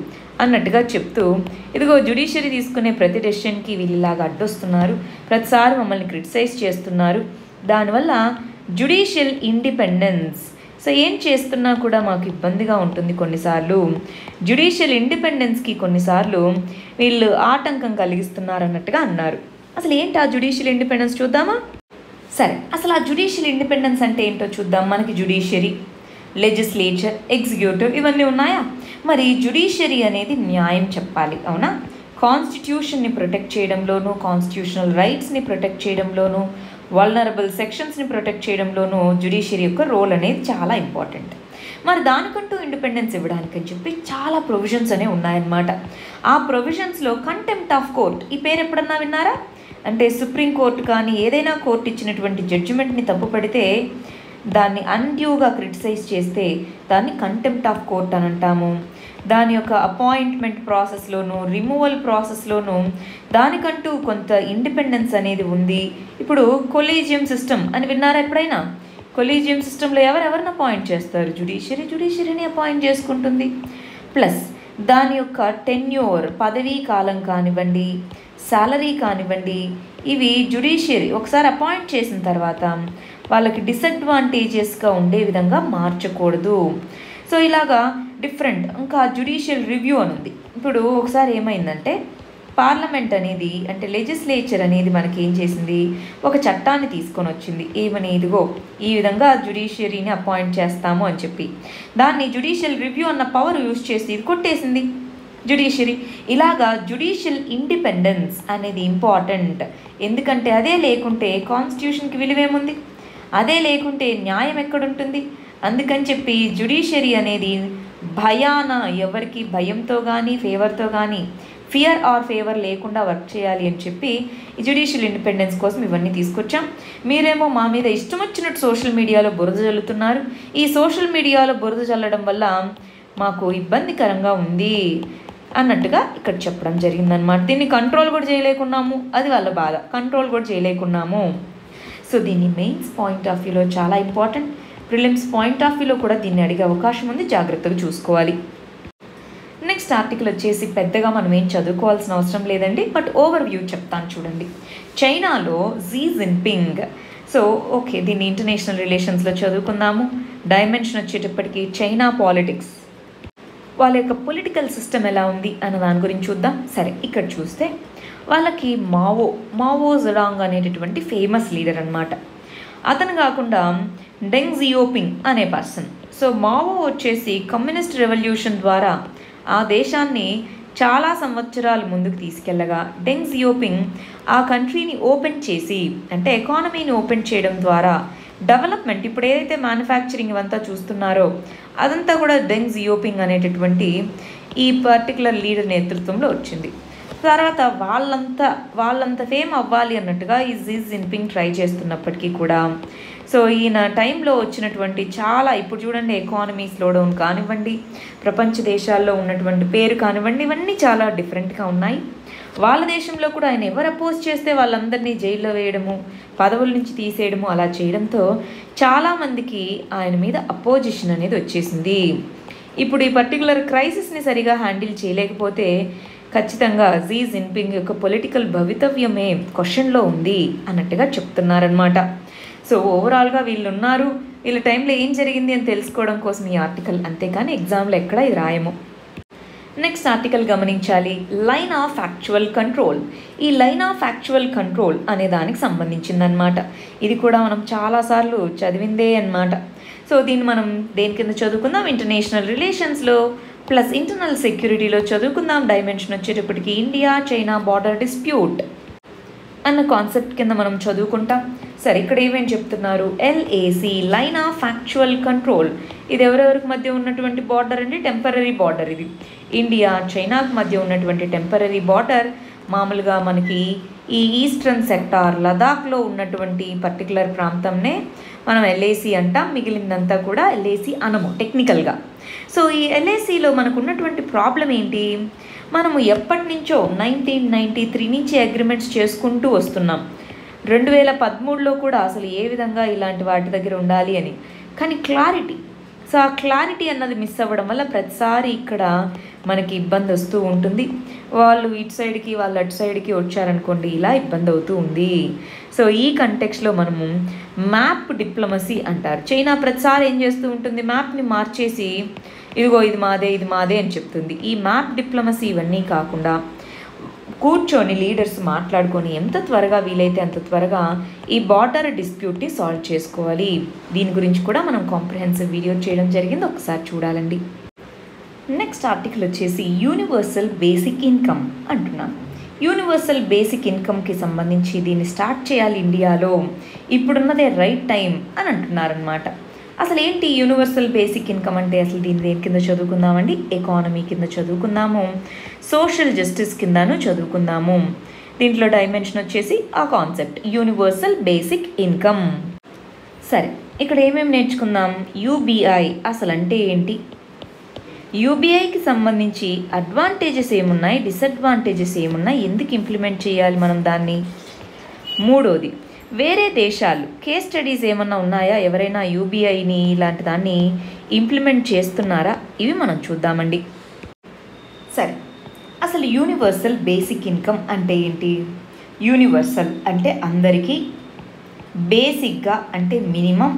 Speaker 1: అన్నట్టుగా చెప్తూ ఇదిగో జుడిషియరీ తీసుకునే ప్రతి డెసిషన్కి వీళ్ళు ఇలాగ అడ్డొస్తున్నారు ప్రతిసారి మమ్మల్ని క్రిటిసైజ్ చేస్తున్నారు దానివల్ల జుడిషియల్ ఇండిపెండెన్స్ సో ఏం చేస్తున్నా కూడా మాకు ఇబ్బందిగా ఉంటుంది కొన్నిసార్లు జుడిషియల్ ఇండిపెండెన్స్కి కొన్నిసార్లు వీళ్ళు ఆటంకం కలిగిస్తున్నారు అన్నట్టుగా అన్నారు అసలు ఏంటి ఆ జుడిషియల్ ఇండిపెండెన్స్ చూద్దామా సరే అసలు ఆ జుడిషియల్ ఇండిపెండెన్స్ అంటే ఏంటో చూద్దాం మనకి జుడిషియరీ లెజిస్లేచర్ ఎగ్జిక్యూటివ్ ఇవన్నీ ఉన్నాయా మరి జుడిషియరీ అనేది న్యాయం చెప్పాలి అవునా కాన్స్టిట్యూషన్ని ప్రొటెక్ట్ చేయడంలోనూ కాన్స్టిట్యూషనల్ రైట్స్ని ప్రొటెక్ట్ చేయడంలోనూ వల్నరబుల్ సెక్షన్స్ని ప్రొటెక్ట్ చేయడంలోనూ జుడిషియరీ యొక్క రోల్ అనేది చాలా ఇంపార్టెంట్ మరి దానికంటూ ఇండిపెండెన్స్ ఇవ్వడానికి అని చెప్పి చాలా ప్రొవిజన్స్ అనేవి ఉన్నాయన్నమాట ఆ ప్రొవిజన్స్లో కంటెంప్ట్ ఆఫ్ కోర్ట్ ఈ పేరు ఎప్పుడన్నా విన్నారా అంటే సుప్రీంకోర్టు కానీ ఏదైనా కోర్టు ఇచ్చినటువంటి జడ్జిమెంట్ని తప్పుపడితే దాన్ని అన్డ్యూగా క్రిటిసైజ్ చేస్తే దాన్ని కంటెంప్ట్ ఆఫ్ కోర్ట్ అని అంటాము దాని యొక్క అపాయింట్మెంట్ ప్రాసెస్లోను రిమూవల్ ప్రాసెస్లోను దానికంటూ కొంత ఇండిపెండెన్స్ అనేది ఉంది ఇప్పుడు కొలీజియం సిస్టమ్ అని విన్నారా ఎప్పుడైనా కొలీజియం సిస్టంలో ఎవరెవరిని అపాయింట్ చేస్తారు జుడిషియరీ జుడిషియరీని అపాయింట్ చేసుకుంటుంది ప్లస్ దాని యొక్క టెన్యూర్ పదవీ కాలం కానివ్వండి సాలరీ కానివ్వండి ఇవి జుడిషియరీ ఒకసారి అపాయింట్ చేసిన తర్వాత వాళ్ళకి డిసడ్వాంటేజెస్గా ఉండే విధంగా మార్చకూడదు సో ఇలాగా డిఫరెంట్ ఇంకా జుడిషియల్ రివ్యూ అని ఉంది ఇప్పుడు ఒకసారి ఏమైందంటే పార్లమెంట్ అనేది అంటే లెజిస్లేచర్ అనేది మనకి ఏం చేసింది ఒక చట్టాన్ని తీసుకొని వచ్చింది ఏమని ఇదిగో ఈ విధంగా జుడిషియరీని అపాయింట్ చేస్తాము అని చెప్పి దాన్ని జుడిషియల్ రివ్యూ అన్న పవర్ యూజ్ చేసి ఇది కొట్టేసింది జుడిషియరీ ఇలాగా జుడిషియల్ ఇండిపెండెన్స్ అనేది ఇంపార్టెంట్ ఎందుకంటే అదే లేకుంటే కాన్స్టిట్యూషన్కి విలువేముంది అదే లేకుంటే న్యాయం ఎక్కడుంటుంది అందుకని చెప్పి జుడిషియరీ అనేది భయాన ఎవరికి భయంతో కానీ ఫేవర్తో కానీ ఫియర్ ఆర్ ఫేవర్ లేకుండా వర్క్ చేయాలి అని చెప్పి ఈ జుడిషియల్ ఇండిపెండెన్స్ కోసం ఇవన్నీ తీసుకొచ్చాం మీరేమో మా మీద ఇష్టం వచ్చినట్టు సోషల్ మీడియాలో బురద చల్లుతున్నారు ఈ సోషల్ మీడియాలో బురద చల్లడం వల్ల మాకు ఇబ్బందికరంగా ఉంది అన్నట్టుగా ఇక్కడ చెప్పడం జరిగిందనమాట దీన్ని కంట్రోల్ కూడా చేయలేకున్నాము అది వాళ్ళ బాధ కంట్రోల్ కూడా చేయలేకున్నాము సో దీన్ని మెయిన్స్ పాయింట్ ఆఫ్ వ్యూలో చాలా ఇంపార్టెంట్ ప్రిలిమ్స్ పాయింట్ ఆఫ్ వ్యూలో కూడా దీన్ని అడిగే అవకాశం ఉంది జాగ్రత్తగా చూసుకోవాలి నెక్స్ట్ ఆర్టికల్ వచ్చేసి పెద్దగా మనం ఏం చదువుకోవాల్సిన అవసరం లేదండి బట్ ఓవర్ వ్యూ చెప్తాను చూడండి చైనాలో జీ జిన్పింగ్ సో ఓకే దీన్ని ఇంటర్నేషనల్ రిలేషన్స్లో చదువుకుందాము డైమెన్షన్ వచ్చేటప్పటికి చైనా పాలిటిక్స్ వాళ్ళ యొక్క పొలిటికల్ సిస్టమ్ ఎలా ఉంది అన్న దాని గురించి చూద్దాం సరే ఇక్కడ చూస్తే వాళ్ళకి మావో మావో జడాంగ్ అనేటటువంటి ఫేమస్ లీడర్ అనమాట అతను కాకుండా డెంగ్ జియోపింగ్ అనే పర్సన్ సో మావో వచ్చేసి కమ్యూనిస్ట్ రెవల్యూషన్ ద్వారా ఆ దేశాన్ని చాలా సంవత్సరాలు ముందుకు తీసుకెళ్ళగా డెంగ్ జియోపింగ్ ఆ కంట్రీని ఓపెన్ చేసి అంటే ఎకానమీని ఓపెన్ చేయడం ద్వారా డెవలప్మెంట్ ఇప్పుడు ఏదైతే మ్యానుఫ్యాక్చరింగ్ ఇవంతా చూస్తున్నారో అదంతా కూడా డెంగ్ జియోపింగ్ అనేటటువంటి ఈ పర్టికులర్ లీడర్ నేతృత్వంలో వచ్చింది తర్వాత వాళ్ళంతా వాళ్ళంత ఫేమ్ అవ్వాలి అన్నట్టుగా ఈ జీ జిన్పింగ్ ట్రై చేస్తున్నప్పటికీ కూడా సో ఈయన టైంలో వచ్చినటువంటి చాలా ఇప్పుడు చూడండి ఎకానమీ స్లో డౌన్ కానివ్వండి ప్రపంచ దేశాల్లో ఉన్నటువంటి పేరు కానివ్వండి ఇవన్నీ చాలా డిఫరెంట్గా ఉన్నాయి వాళ్ళ దేశంలో కూడా ఆయన ఎవరు అపోజ్ చేస్తే వాళ్ళందరినీ జైల్లో వేయడము పదవుల నుంచి తీసేయడము అలా చేయడంతో చాలామందికి ఆయన మీద అపోజిషన్ అనేది వచ్చేసింది ఇప్పుడు ఈ పర్టికులర్ క్రైసిస్ని సరిగా హ్యాండిల్ చేయలేకపోతే ఖచ్చితంగా జీ జిన్పింగ్ యొక్క పొలిటికల్ భవితవ్యమే క్వశ్చన్లో ఉంది అన్నట్టుగా చెప్తున్నారనమాట సో ఓవరాల్గా వీళ్ళు ఉన్నారు వీళ్ళ టైంలో ఏం జరిగింది అని తెలుసుకోవడం కోసం ఈ ఆర్టికల్ అంతేకాని ఎగ్జామ్లో ఎక్కడ ఇది రాయము నెక్స్ట్ ఆర్టికల్ గమనించాలి లైన్ ఆఫ్ యాక్చువల్ కంట్రోల్ ఈ లైన్ ఆఫ్ యాక్చువల్ కంట్రోల్ అనే దానికి సంబంధించిందనమాట ఇది కూడా మనం చాలాసార్లు చదివిందే అన్నమాట సో దీన్ని మనం దేని కింద చదువుకుందాం ఇంటర్నేషనల్ రిలేషన్స్లో ప్లస్ ఇంటర్నల్ సెక్యూరిటీలో చదువుకుందాం డైమెన్షన్ వచ్చేటప్పటికి ఇండియా చైనా బార్డర్ డిస్ప్యూట్ అన్న కాన్సెప్ట్ కింద మనం చదువుకుంటాం సరే ఇక్కడ ఏమేమి చెప్తున్నారు LAC line of actual control ఇది ఎవరెవరికి మధ్య ఉన్నటువంటి బార్డర్ అండి టెంపరీ బార్డర్ ఇది ఇండియా చైనాకు మధ్య ఉన్నటువంటి టెంపరీ బార్డర్ మామూలుగా మనకి ఈ ఈస్టర్న్ సెక్టార్ లదాఖ్లో ఉన్నటువంటి పర్టికులర్ ప్రాంతంనే మనం ఎల్ఏసి అంటాం మిగిలిందంతా కూడా ఎల్ఏసి అనము టెక్నికల్గా సో ఈ ఎల్ఏసిలో మనకు ఉన్నటువంటి ప్రాబ్లం ఏంటి మనము ఎప్పటి నుంచో నైన్టీన్ నైంటీ త్రీ నుంచి అగ్రిమెంట్స్ చేసుకుంటూ వస్తున్నాం రెండు వేల పదమూడులో కూడా అసలు ఏ విధంగా ఇలాంటి వాటి దగ్గర ఉండాలి అని కానీ క్లారిటీ సో ఆ క్లారిటీ అన్నది మిస్ అవ్వడం వల్ల ప్రతిసారి ఇక్కడ మనకి ఇబ్బంది వస్తూ ఉంటుంది వాళ్ళు ఇటు సైడ్కి వాళ్ళు అటు సైడ్కి వచ్చారనుకోండి ఇలా ఇబ్బంది అవుతూ ఉంది సో ఈ కంటెక్స్లో మనము మ్యాప్ డిప్లొమసీ అంటారు చైనా ప్రతిసారి ఏం చేస్తూ ఉంటుంది మ్యాప్ని మార్చేసి ఇదిగో ఇది మాదే ఇది మాదే అని చెప్తుంది ఈ మ్యాప్ డిప్లొమసీ ఇవన్నీ కాకుండా కూర్చొని లీడర్స్ మాట్లాడుకొని ఎంత త్వరగా వీలైతే అంత త్వరగా ఈ బార్డర్ డిస్ప్యూట్ని సాల్వ్ చేసుకోవాలి దీని గురించి కూడా మనం కాంప్రహెన్సివ్ వీడియో చేయడం జరిగింది ఒకసారి చూడాలండి నెక్స్ట్ ఆర్టికల్ వచ్చేసి యూనివర్సల్ బేసిక్ ఇన్కమ్ అంటున్నాం యూనివర్సల్ బేసిక్ ఇన్కమ్కి సంబంధించి దీన్ని స్టార్ట్ చేయాలి ఇండియాలో ఇప్పుడున్నదే రైట్ టైం అని అంటున్నారనమాట అసలు ఏంటి యూనివర్సల్ బేసిక్ ఇన్కమ్ అంటే అసలు దీన్ని దేని కింద చదువుకుందామండి ఎకానమీ కింద చదువుకుందాము సోషల్ జస్టిస్ కిందను చదువుకుందాము దీంట్లో డైమెన్షన్ వచ్చేసి ఆ కాన్సెప్ట్ యూనివర్సల్ బేసిక్ ఇన్కమ్ సరే ఇక్కడ ఏమేమి నేర్చుకుందాం యూబీఐ అసలు అంటే ఏంటి యూబీఐకి సంబంధించి అడ్వాంటేజెస్ ఏమున్నాయి డిసడ్వాంటేజెస్ ఏమున్నాయి ఎందుకు ఇంప్లిమెంట్ చేయాలి మనం దాన్ని మూడోది వేరే దేశాలు కేస్ స్టడీస్ ఏమన్నా ఉన్నాయా ఎవరైనా యూబీఐని ఇలాంటి దాన్ని ఇంప్లిమెంట్ చేస్తున్నారా ఇవి మనం చూద్దామండి సరే అసలు యూనివర్సల్ బేసిక్ ఇన్కమ్ అంటే ఏంటి యూనివర్సల్ అంటే అందరికీ బేసిక్గా అంటే మినిమం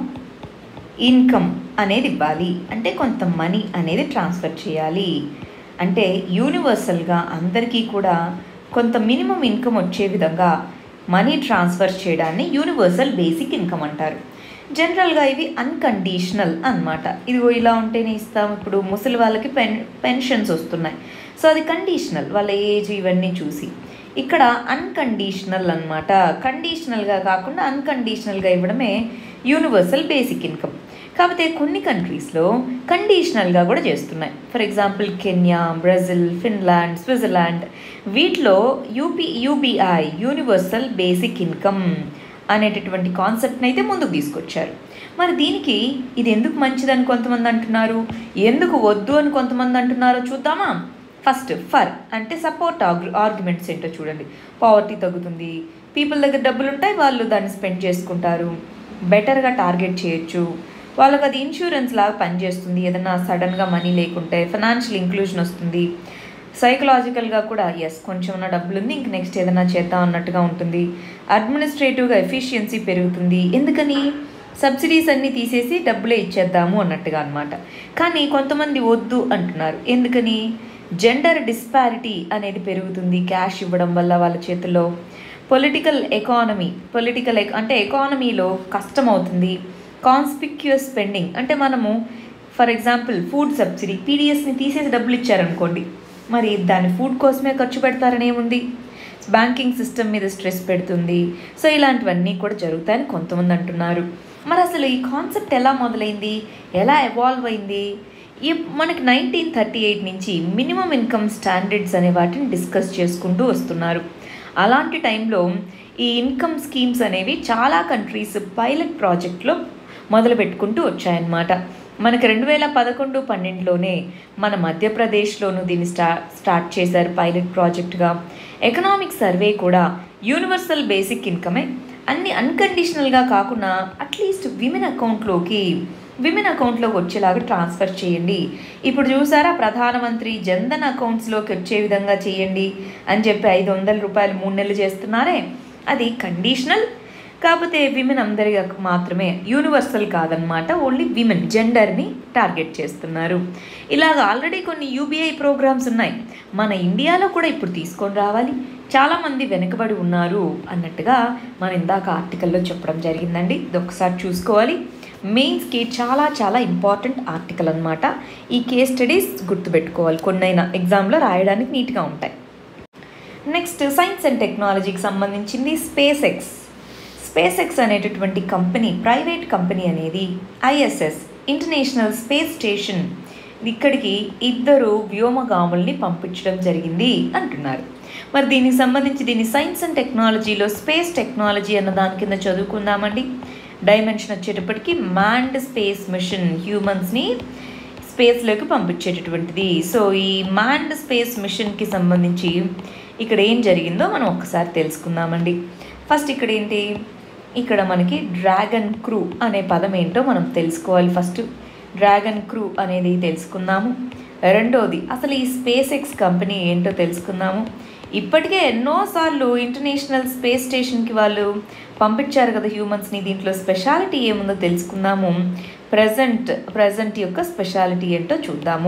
Speaker 1: ఇన్కమ్ అనేది ఇవ్వాలి అంటే కొంత మనీ అనేది ట్రాన్స్ఫర్ చేయాలి అంటే యూనివర్సల్గా అందరికీ కూడా కొంత మినిమం ఇన్కమ్ వచ్చే విధంగా మనీ ట్రాన్స్ఫర్ చేయడాన్ని యూనివర్సల్ బేసిక్ ఇన్కమ్ అంటారు జనరల్గా ఇవి అన్కండిషనల్ అన్నమాట ఇదిగో ఇలా ఉంటేనే ఇస్తాం ఇప్పుడు ముసలి వాళ్ళకి పెన్ పెన్షన్స్ వస్తున్నాయి సో అది కండిషనల్ వాళ్ళ ఏజ్ ఇవన్నీ చూసి ఇక్కడ అన్కండిషనల్ అనమాట కండిషనల్గా కాకుండా అన్కండిషనల్గా ఇవ్వడమే యూనివర్సల్ బేసిక్ ఇన్కమ్ కాకపోతే కొన్ని కంట్రీస్లో కండిషనల్గా కూడా చేస్తున్నాయి for example Kenya Brazil Finland Switzerland వీటిలో UP UBI universal basic income అనేటటువంటి కాన్సెప్ట్ని అయితే ముందుకు తీసుకొచ్చారు మరి దీనికి ఇది ఎందుకు మంచిదని కొంతమంది అంటున్నారు ఎందుకు వద్దు అని కొంతమంది అంటున్నారో చూద్దామా ఫస్ట్ ఫర్ అంటే సపోర్ట్ ఆర్గ్యుమెంట్స్ ఏంటో చూడండి పావర్టీ తగ్గుతుంది పీపుల్ దగ్గర డబ్బులు ఉంటాయి వాళ్ళు దాన్ని స్పెండ్ చేసుకుంటారు బెటర్గా టార్గెట్ చేయొచ్చు వాళ్ళకి అది ఇన్సూరెన్స్ లాగా పనిచేస్తుంది ఏదైనా సడన్గా మనీ లేకుంటే ఫైనాన్షియల్ ఇంక్లూజన్ వస్తుంది సైకలాజికల్గా కూడా ఎస్ కొంచెం ఉన్న డబ్బులు ఉంది ఇంక నెక్స్ట్ ఏదైనా చేద్దాం అన్నట్టుగా ఉంటుంది అడ్మినిస్ట్రేటివ్గా ఎఫిషియన్సీ పెరుగుతుంది ఎందుకని సబ్సిడీస్ అన్నీ తీసేసి డబ్బులే ఇచ్చేద్దాము అన్నట్టుగా అనమాట కానీ కొంతమంది వద్దు అంటున్నారు ఎందుకని జెండర్ డిస్పారిటీ అనేది పెరుగుతుంది క్యాష్ ఇవ్వడం వల్ల వాళ్ళ చేతుల్లో పొలిటికల్ ఎకానమీ పొలిటికల్ అంటే ఎకానమీలో కష్టం అవుతుంది కాన్స్పిక్యూస్ స్పెండింగ్ అంటే మనము ఫర్ ఎగ్జాంపుల్ ఫుడ్ సబ్సిడీ పీడిఎస్ని తీసేసి డబ్బులు ఇచ్చారనుకోండి మరి దాని ఫుడ్ కోసమే ఖర్చు పెడతారని ఏముంది బ్యాంకింగ్ సిస్టమ్ మీద స్ట్రెస్ పెడుతుంది సో ఇలాంటివన్నీ కూడా జరుగుతాయని కొంతమంది అంటున్నారు మరి అసలు ఈ కాన్సెప్ట్ ఎలా మొదలైంది ఎలా ఎవాల్వ్ అయింది ఈ మనకి నైన్టీన్ థర్టీ ఎయిట్ నుంచి మినిమం ఇన్కమ్ స్టాండర్డ్స్ అనే వాటిని డిస్కస్ చేసుకుంటూ వస్తున్నారు అలాంటి టైంలో ఈ ఇన్కమ్ స్కీమ్స్ అనేవి చాలా కంట్రీస్ పైలట్ ప్రాజెక్ట్లో మొదలు పెట్టుకుంటూ వచ్చాయన్నమాట మనకి రెండు వేల పదకొండు పన్నెండులోనే మన మధ్యప్రదేశ్లోను దీన్ని స్టా స్టార్ట్ చేశారు పైలట్ ప్రాజెక్ట్గా ఎకనామిక్ సర్వే కూడా యూనివర్సల్ బేసిక్ ఇన్కమే అన్ని అన్కండిషనల్గా కాకుండా అట్లీస్ట్ విమెన్ అకౌంట్లోకి విమెన్ అకౌంట్లోకి వచ్చేలాగా ట్రాన్స్ఫర్ చేయండి ఇప్పుడు చూసారా ప్రధానమంత్రి జన్ధన్ అకౌంట్స్లోకి వచ్చే విధంగా చేయండి అని చెప్పి ఐదు వందల రూపాయలు మూడు నెలలు చేస్తున్నారే అది కండిషనల్ కాకపోతే విమెన్ అందరిగా మాత్రమే యూనివర్సల్ కాదనమాట ఓన్లీ విమెన్ జెండర్ని టార్గెట్ చేస్తున్నారు ఇలాగ ఆల్రెడీ కొన్ని యూబీఐ ప్రోగ్రామ్స్ ఉన్నాయి మన ఇండియాలో కూడా ఇప్పుడు తీసుకొని రావాలి చాలామంది వెనుకబడి ఉన్నారు అన్నట్టుగా మన ఇందాక ఆర్టికల్లో చెప్పడం జరిగిందండి ఇది ఒకసారి చూసుకోవాలి మెయిన్స్కి చాలా చాలా ఇంపార్టెంట్ ఆర్టికల్ అనమాట ఈ కేస్ స్టడీస్ గుర్తుపెట్టుకోవాలి కొన్నైనా ఎగ్జామ్లో రాయడానికి నీట్గా ఉంటాయి నెక్స్ట్ సైన్స్ అండ్ టెక్నాలజీకి సంబంధించింది స్పేస్ ఎక్స్ స్పేస్ ఎక్స్ అనేటటువంటి కంపెనీ ప్రైవేట్ కంపెనీ అనేది ఐఎస్ఎస్ ఇంటర్నేషనల్ స్పేస్ స్టేషన్ ఇక్కడికి ఇద్దరు వ్యోమగాముల్ని పంపించడం జరిగింది అంటున్నారు మరి దీనికి సంబంధించి దీన్ని సైన్స్ అండ్ టెక్నాలజీలో స్పేస్ టెక్నాలజీ అన్న దాని కింద చదువుకుందామండి డైమెన్షన్ వచ్చేటప్పటికి మ్యాండ్ స్పేస్ మిషన్ హ్యూమన్స్ని స్పేస్లోకి పంపించేటటువంటిది సో ఈ మ్యాండ్ స్పేస్ మిషన్కి సంబంధించి ఇక్కడ ఏం జరిగిందో మనం ఒక్కసారి తెలుసుకుందామండి ఫస్ట్ ఇక్కడ ఏంటి ఇక్కడ మనకి డ్రాగన్ క్రూ అనే పదం ఏంటో మనం తెలుసుకోవాలి ఫస్ట్ డ్రాగన్ క్రూ అనేది తెలుసుకుందాము రెండోది అసలు ఈ స్పేస్ ఎక్స్ కంపెనీ ఏంటో తెలుసుకుందాము ఇప్పటికే ఎన్నోసార్లు ఇంటర్నేషనల్ స్పేస్ స్టేషన్కి వాళ్ళు పంపించారు కదా హ్యూమన్స్ని దీంట్లో స్పెషాలిటీ ఏముందో తెలుసుకుందాము ప్రజెంట్ ప్రజెంట్ యొక్క స్పెషాలిటీ ఏంటో చూద్దాము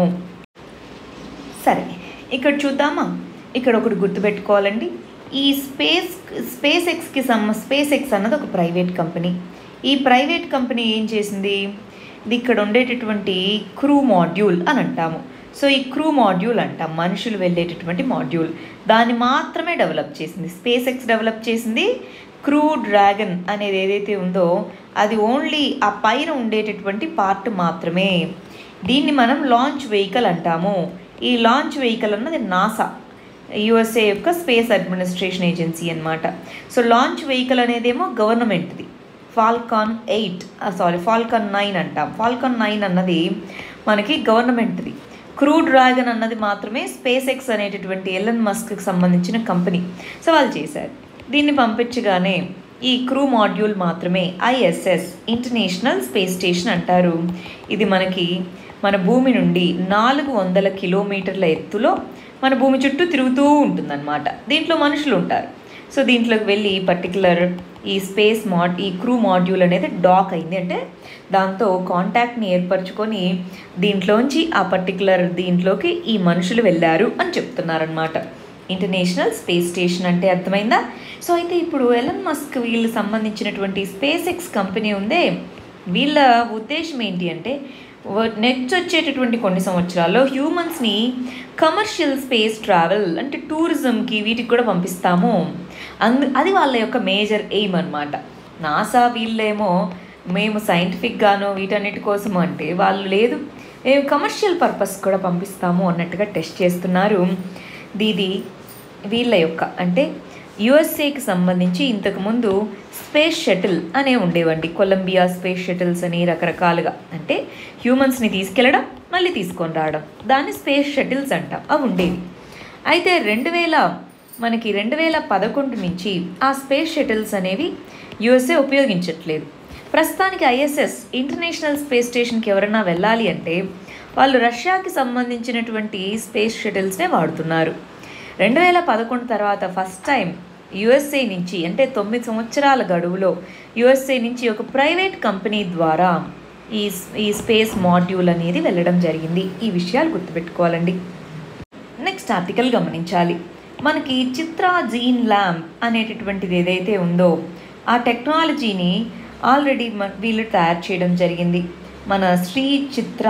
Speaker 1: సరే ఇక్కడ చూద్దామా ఇక్కడ ఒకటి గుర్తుపెట్టుకోవాలండి ఈ స్పేస్ స్పేస్ ఎక్స్కి సమ్ స్పేస్ ఎక్స్ అన్నది ఒక ప్రైవేట్ కంపెనీ ఈ ప్రైవేట్ కంపెనీ ఏం చేసింది ఇది ఇక్కడ ఉండేటటువంటి క్రూ మాడ్యూల్ అని అంటాము సో ఈ క్రూ మాడ్యూల్ అంటాం మనుషులు వెళ్ళేటటువంటి మాడ్యూల్ దాన్ని మాత్రమే డెవలప్ చేసింది స్పేస్ ఎక్స్ డెవలప్ చేసింది క్రూ డ్రాగన్ అనేది ఏదైతే ఉందో అది ఓన్లీ ఆ పైన ఉండేటటువంటి పార్ట్ మాత్రమే దీన్ని మనం లాంచ్ వెహికల్ అంటాము ఈ లాంచ్ వెహికల్ అన్నది నాసా యుఎస్ఏ యొక్క స్పేస్ అడ్మినిస్ట్రేషన్ ఏజెన్సీ అనమాట సో లాంచ్ వెహికల్ అనేదేమో గవర్నమెంట్ది Falcon eight sorry Falcon nine అంటాం ఫాల్కాన్ నైన్ అన్నది మనకి గవర్నమెంట్ది క్రూ డ్రాగన్ అన్నది మాత్రమే స్పేస్ ఎక్స్ అనేటటువంటి ఎలన్ మస్క్కి సంబంధించిన కంపెనీ సో వాళ్ళు చేశారు దీన్ని పంపించగానే ఈ క్రూ మాడ్యూల్ మాత్రమే ఐఎస్ఎస్ ఇంటర్నేషనల్ స్పేస్ స్టేషన్ అంటారు ఇది మనకి మన భూమి నుండి నాలుగు వందల కిలోమీటర్ల ఎత్తులో మన భూమి చుట్టూ తిరుగుతూ ఉంటుందన్నమాట దీంట్లో మనుషులు ఉంటారు సో దీంట్లోకి వెళ్ళి పర్టికులర్ ఈ స్పేస్ మాడ్ ఈ క్రూ మాడ్యూల్ అనేది డాక్ అయింది అంటే దాంతో కాంటాక్ట్ని ఏర్పరచుకొని దీంట్లోంచి ఆ పర్టికులర్ దీంట్లోకి ఈ మనుషులు వెళ్ళారు అని చెప్తున్నారనమాట ఇంటర్నేషనల్ స్పేస్ స్టేషన్ అంటే అర్థమైందా సో అయితే ఇప్పుడు ఎలన్ మస్క్ వీళ్ళు సంబంధించినటువంటి స్పేస్ ఎక్స్ కంపెనీ ఉందే వీళ్ళ ఉద్దేశం ఏంటి అంటే నెక్స్ట్ వచ్చేటటువంటి కొన్ని సంవత్సరాల్లో హ్యూమన్స్ని కమర్షియల్ స్పేస్ ట్రావెల్ అంటే టూరిజంకి వీటికి కూడా పంపిస్తాము అందు అది వాళ్ళ యొక్క మేజర్ ఎయిమ్ అనమాట నాసా వీళ్ళేమో మేము సైంటిఫిక్గానో వీటన్నిటి కోసం అంటే వాళ్ళు లేదు మేము కమర్షియల్ పర్పస్ కూడా పంపిస్తాము అన్నట్టుగా టెస్ట్ చేస్తున్నారు దీది వీళ్ళ యొక్క అంటే యుఎస్ఏకి సంబంధించి ఇంతకుముందు స్పేస్ షటిల్ అనే ఉండేవండి కొలంబియా స్పేస్ షటిల్స్ అని రకరకాలుగా అంటే హ్యూమన్స్ని తీసుకెళ్ళడం మళ్ళీ తీసుకొని రావడం దాన్ని స్పేస్ షటిల్స్ అంటాం అవి ఉండేవి అయితే రెండు వేల మనకి రెండు వేల పదకొండు నుంచి ఆ స్పేస్ షటిల్స్ అనేవి యుఎస్ఏ ఉపయోగించట్లేదు ప్రస్తుతానికి ఐఎస్ఎస్ ఇంటర్నేషనల్ స్పేస్ స్టేషన్కి ఎవరైనా వెళ్ళాలి అంటే వాళ్ళు రష్యాకి సంబంధించినటువంటి స్పేస్ షటిల్స్నే వాడుతున్నారు రెండు వేల పదకొండు తర్వాత ఫస్ట్ టైం యుఎస్ఏ నుంచి అంటే తొమ్మిది సంవత్సరాల గడువులో యుఎస్ఏ నుంచి ఒక ప్రైవేట్ కంపెనీ ద్వారా ఈ ఈ స్పేస్ మాడ్యూల్ అనేది వెళ్ళడం జరిగింది ఈ విషయాలు గుర్తుపెట్టుకోవాలండి నెక్స్ట్ ఆర్టికల్ గమనించాలి మనకి చిత్రా జీన్ ల్యాంప్ అనేటటువంటిది ఏదైతే ఉందో ఆ టెక్నాలజీని ఆల్రెడీ వీళ్ళు తయారు చేయడం జరిగింది మన Sree Chitra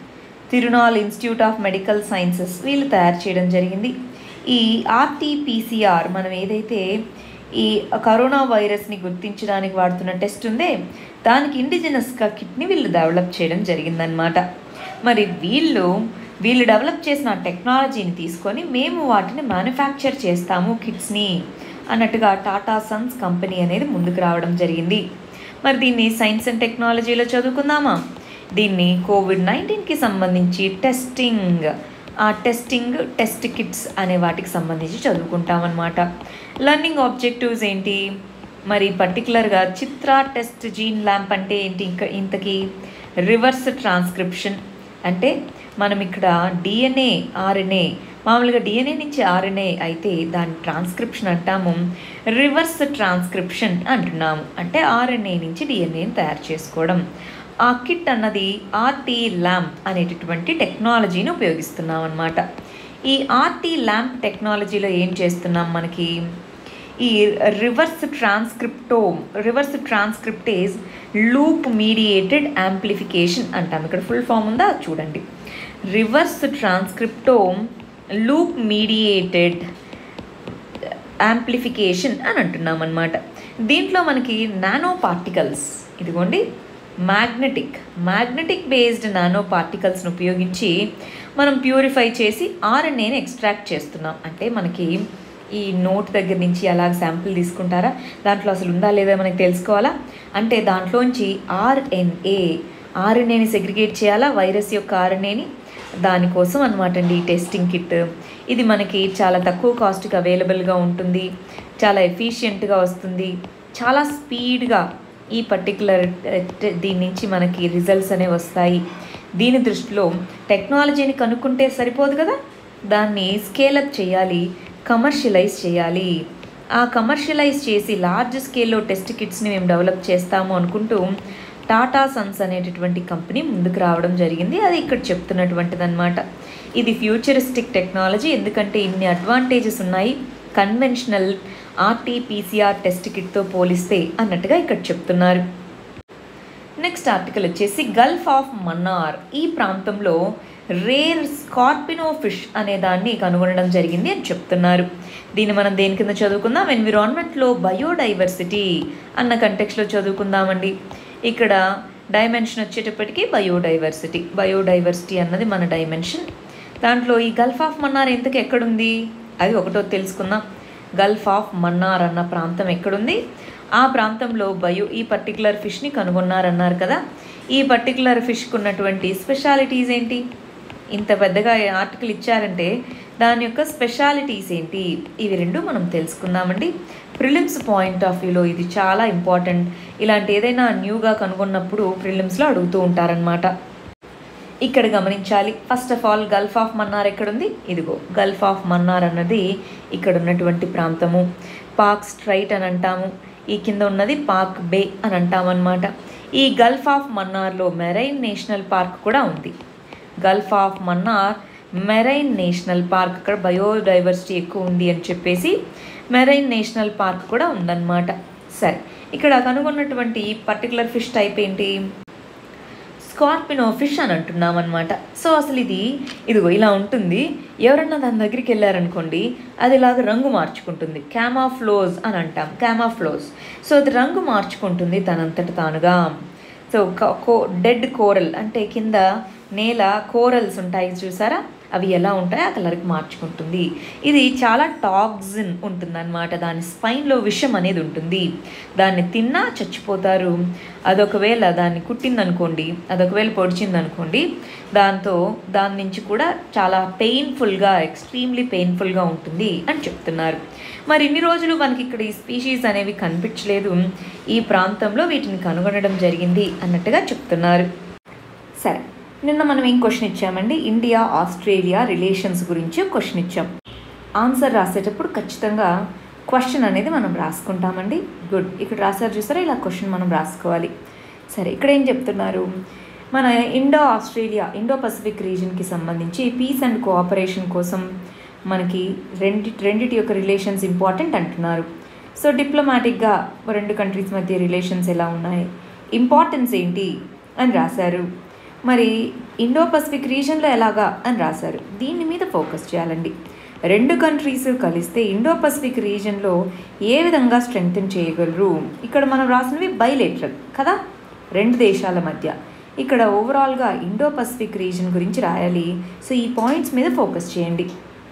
Speaker 1: Tirunal institute of medical sciences వీళ్ళు తయారు చేయడం జరిగింది ఈ ఆర్టీపీసీఆర్ మనం ఏదైతే ఈ కరోనా వైరస్ని గుర్తించడానికి వాడుతున్న టెస్ట్ ఉందే దానికి ఇండిజినస్గా కిట్ని వీళ్ళు డెవలప్ చేయడం జరిగిందనమాట మరి వీళ్ళు వీళ్ళు డెవలప్ చేసిన టెక్నాలజీని తీసుకొని మేము వాటిని మ్యానుఫ్యాక్చర్ చేస్తాము కిట్స్ని అన్నట్టుగా టాటా సన్స్ కంపెనీ అనేది ముందుకు రావడం జరిగింది మరి దీన్ని సైన్స్ అండ్ టెక్నాలజీలో చదువుకుందామా దీన్ని కోవిడ్ నైన్టీన్కి సంబంధించి టెస్టింగ్ ఆ టెస్టింగ్ టెస్ట్ కిట్స్ అనే వాటికి సంబంధించి చదువుకుంటామన్నమాట లర్నింగ్ ఆబ్జెక్టివ్స్ ఏంటి మరి పర్టికులర్గా చిత్ర టెస్ట్ జీన్ ల్యాంప్ అంటే ఏంటి ఇంకా ఇంతకీ రివర్స్ ట్రాన్స్క్రిప్షన్ అంటే మనం ఇక్కడ డిఎన్ఏ ఆర్ఎన్ఏ మామూలుగా డిఎన్ఏ నుంచి ఆర్ఎన్ఏ అయితే దాని ట్రాన్స్క్రిప్షన్ అంటాము రివర్స్ ట్రాన్స్క్రిప్షన్ అంటున్నాము అంటే ఆర్ఎన్ఏ నుంచి డిఎన్ఏని తయారు చేసుకోవడం ఆ కిట్ అన్నది ఆర్టీ ల్యాంప్ అనేటటువంటి టెక్నాలజీని ఉపయోగిస్తున్నాం అనమాట ఈ ఆర్టీ ల్యాంప్ టెక్నాలజీలో ఏం చేస్తున్నాం మనకి ఈ reverse transcriptome reverse transcriptase loop mediated amplification అంటాం ఇక్కడ ఫుల్ ఫామ్ ఉందా చూడండి reverse transcriptome loop mediated amplification అని అంటున్నాం అనమాట దీంట్లో మనకి నానో పార్టికల్స్ ఇదిగోండి మ్యాగ్నెటిక్ మ్యాగ్నెటిక్ బేస్డ్ నానో పార్టికల్స్ని ఉపయోగించి మనం ప్యూరిఫై చేసి ఆర్ఎన్ఏని ఎక్స్ట్రాక్ట్ చేస్తున్నాం అంటే మనకి ఈ నోట్ దగ్గర నుంచి అలాగ శాంపుల్ తీసుకుంటారా దాంట్లో అసలు ఉందా లేదా మనకి తెలుసుకోవాలా అంటే దాంట్లోంచి ఆర్ఎన్ఏ ఆర్ఎన్ఏని సెగ్రిగేట్ చేయాలా వైరస్ యొక్క ఆర్ఎన్ఏని దానికోసం అనమాట అండి ఈ టెస్టింగ్ కిట్ ఇది మనకి చాలా తక్కువ కాస్ట్కి అవైలబుల్గా ఉంటుంది చాలా ఎఫిషియెంట్గా వస్తుంది చాలా స్పీడ్గా ఈ పర్టికులర్ దీని నుంచి మనకి రిజల్ట్స్ అనేవి వస్తాయి దీని దృష్టిలో టెక్నాలజీని కనుక్కుంటే సరిపోదు కదా దాన్ని స్కేలప్ చేయాలి కమర్షియలైజ్ చేయాలి ఆ కమర్షియలైజ్ చేసి లార్జ్ స్కేల్లో టెస్ట్ కిట్స్ని మేము డెవలప్ చేస్తాము అనుకుంటూ టాటా సన్స్ అనేటటువంటి కంపెనీ ముందుకు రావడం జరిగింది అది ఇక్కడ చెప్తున్నటువంటిది అనమాట ఇది ఫ్యూచరిస్టిక్ టెక్నాలజీ ఎందుకంటే ఇన్ని అడ్వాంటేజెస్ ఉన్నాయి కన్వెన్షనల్ ఆర్టీపీసీఆర్ టెస్ట్ కిట్తో పోలిస్తే అన్నట్టుగా ఇక్కడ చెప్తున్నారు నెక్స్ట్ ఆర్టికల్ వచ్చేసి గల్ఫ్ ఆఫ్ మన్నార్ ఈ ప్రాంతంలో రేర్ స్కార్పినో ఫిష్ అనే దాన్ని కనుగొనడం జరిగింది అని చెప్తున్నారు దీన్ని మనం దేని కింద చదువుకుందాం ఎన్విరాన్మెంట్లో బయోడైవర్సిటీ అన్న కంటెక్స్లో చదువుకుందామండి ఇక్కడ డైమెన్షన్ వచ్చేటప్పటికి బయోడైవర్సిటీ బయోడైవర్సిటీ అన్నది మన డైమెన్షన్ దాంట్లో ఈ గల్ఫ్ ఆఫ్ మన్నార్ ఎంతకు ఎక్కడుంది అది ఒకటో తెలుసుకుందాం గల్ఫ్ ఆఫ్ మన్నార్ అన్న ప్రాంతం ఎక్కడుంది ఆ ప్రాంతంలో బయో ఈ పర్టికులర్ ఫిష్ని కనుగొన్నారన్నారు కదా ఈ పర్టికులర్ ఫిష్కి ఉన్నటువంటి స్పెషాలిటీస్ ఏంటి ఇంత పెద్దగా ఆర్టికల్ ఇచ్చారంటే దాని యొక్క స్పెషాలిటీస్ ఏంటి ఇవి రెండు మనం తెలుసుకుందామండి ప్రిలిమ్స్ పాయింట్ ఆఫ్ వ్యూలో ఇది చాలా ఇంపార్టెంట్ ఇలాంటి ఏదైనా న్యూగా కనుగొన్నప్పుడు ప్రిలిమ్స్లో అడుగుతూ ఉంటారనమాట ఇక్కడ గమనించాలి first of all Gulf of Mannar ఎక్కడుంది ఇదిగో గల్ఫ్ ఆఫ్ మన్నార్ అన్నది ఇక్కడ ఉన్నటువంటి ప్రాంతము పాక్ స్ట్రైట్ అని అంటాము ఈ కింద ఉన్నది పాక్ బే అని అంటామన్నమాట ఈ గల్ఫ్ ఆఫ్ మన్నార్లో మెరైన్ నేషనల్ పార్క్ కూడా ఉంది Gulf of Mannar marine national park అక్కడ బయోడైవర్సిటీ ఎక్కువ ఉంది అని చెప్పేసి మెరైన్ నేషనల్ పార్క్ కూడా ఉందన్నమాట సరే ఇక్కడ కనుగొన్నటువంటి పర్టికులర్ ఫిష్ టైప్ ఏంటి స్కార్పినో ఫిష్ అని అంటున్నాం అనమాట సో అసలు ఇది ఇదిగో ఇలా ఉంటుంది ఎవరన్నా దాని దగ్గరికి వెళ్ళారనుకోండి అది ఇలాగ రంగు మార్చుకుంటుంది క్యామాఫ్లోజ్ అని అంటాం క్యామాఫ్లోజ్ సో అది రంగు మార్చుకుంటుంది తనంతట తానుగా సో కో డెడ్ కోరల్ అంటే కింద నేల కోరల్స్ ఉంటాయి చూసారా అవి ఎలా ఉంటాయో ఆ కలర్కి మార్చుకుంటుంది ఇది చాలా టాక్సిన్ ఉంటుందన్నమాట దాని స్పైన్లో విషం అనేది ఉంటుంది దాన్ని తిన్నా చచ్చిపోతారు అదొకవేళ దాన్ని కుట్టిందనుకోండి అదొకవేళ పొడిచిందనుకోండి దాంతో దాని నుంచి కూడా చాలా పెయిన్ఫుల్గా ఎక్స్ట్రీమ్లీ పెయిన్ఫుల్గా ఉంటుంది అని చెప్తున్నారు మరి ఇన్ని రోజులు మనకి ఇక్కడ ఈ స్పీషీస్ అనేవి కనిపించలేదు ఈ ప్రాంతంలో వీటిని కనుగొనడం జరిగింది అన్నట్టుగా చెప్తున్నారు సరే నిన్న మనం ఏం క్వశ్చన్ ఇచ్చామండి ఇండియా ఆస్ట్రేలియా రిలేషన్స్ గురించి క్వశ్చన్ ఇచ్చాం ఆన్సర్ రాసేటప్పుడు ఖచ్చితంగా క్వశ్చన్ అనేది మనం రాసుకుంటామండి గుడ్ ఇక్కడ రాసారు చూసారా ఇలా క్వశ్చన్ మనం రాసుకోవాలి సరే ఇక్కడ ఏం చెప్తున్నారు మన ఇండో ఆస్ట్రేలియా ఇండో పసిఫిక్ రీజన్కి సంబంధించి పీస్ అండ్ కోఆపరేషన్ కోసం మనకి రెండి రెండిటి యొక్క రిలేషన్స్ ఇంపార్టెంట్ అంటున్నారు సో డిప్లొమాటిక్గా రెండు కంట్రీస్ మధ్య రిలేషన్స్ ఎలా ఉన్నాయి ఇంపార్టెన్స్ ఏంటి అని రాశారు మరి ఇండో పసిఫిక్ రీజన్లో ఎలాగా అని రాశారు దీని మీద ఫోకస్ చేయాలండి రెండు కంట్రీస్ కలిస్తే ఇండో పసిఫిక్ రీజన్లో ఏ విధంగా స్ట్రెంగ్తన్ చేయగలరు ఇక్కడ మనం రాసినవి బైలేటరల్ కదా రెండు దేశాల మధ్య ఇక్కడ ఓవరాల్గా ఇండో పసిఫిక్ రీజన్ గురించి రాయాలి సో ఈ పాయింట్స్ మీద ఫోకస్ చేయండి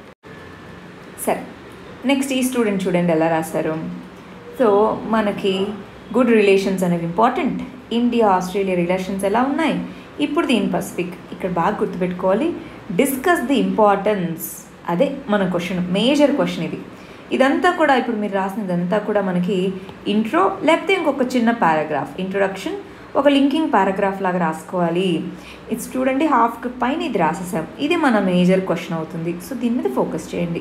Speaker 1: సరే నెక్స్ట్ ఈ స్టూడెంట్ చూడండి ఎలా రాశారు సో మనకి గుడ్ రిలేషన్స్ అనేవి ఇంపార్టెంట్ ఇండియా ఆస్ట్రేలియా రిలేషన్స్ ఎలా ఉన్నాయి ఇప్పుడు దీని పసిఫిక్ ఇక్కడ బాగా గుర్తుపెట్టుకోవాలి డిస్కస్ ది ఇంపార్టెన్స్ అదే మన క్వశ్చన్ మేజర్ క్వశ్చన్ ఇది ఇదంతా కూడా ఇప్పుడు మీరు రాసినదంతా కూడా మనకి ఇంట్రో లేకపోతే ఇంకొక చిన్న పారాగ్రాఫ్ ఇంట్రొడక్షన్ ఒక లింకింగ్ పారాగ్రాఫ్ లాగా రాసుకోవాలి ఇది చూడండి హాఫ్కి పైన ఇది రాసేసాం ఇది మన మేజర్ క్వశ్చన్ అవుతుంది సో దీని మీద ఫోకస్ చేయండి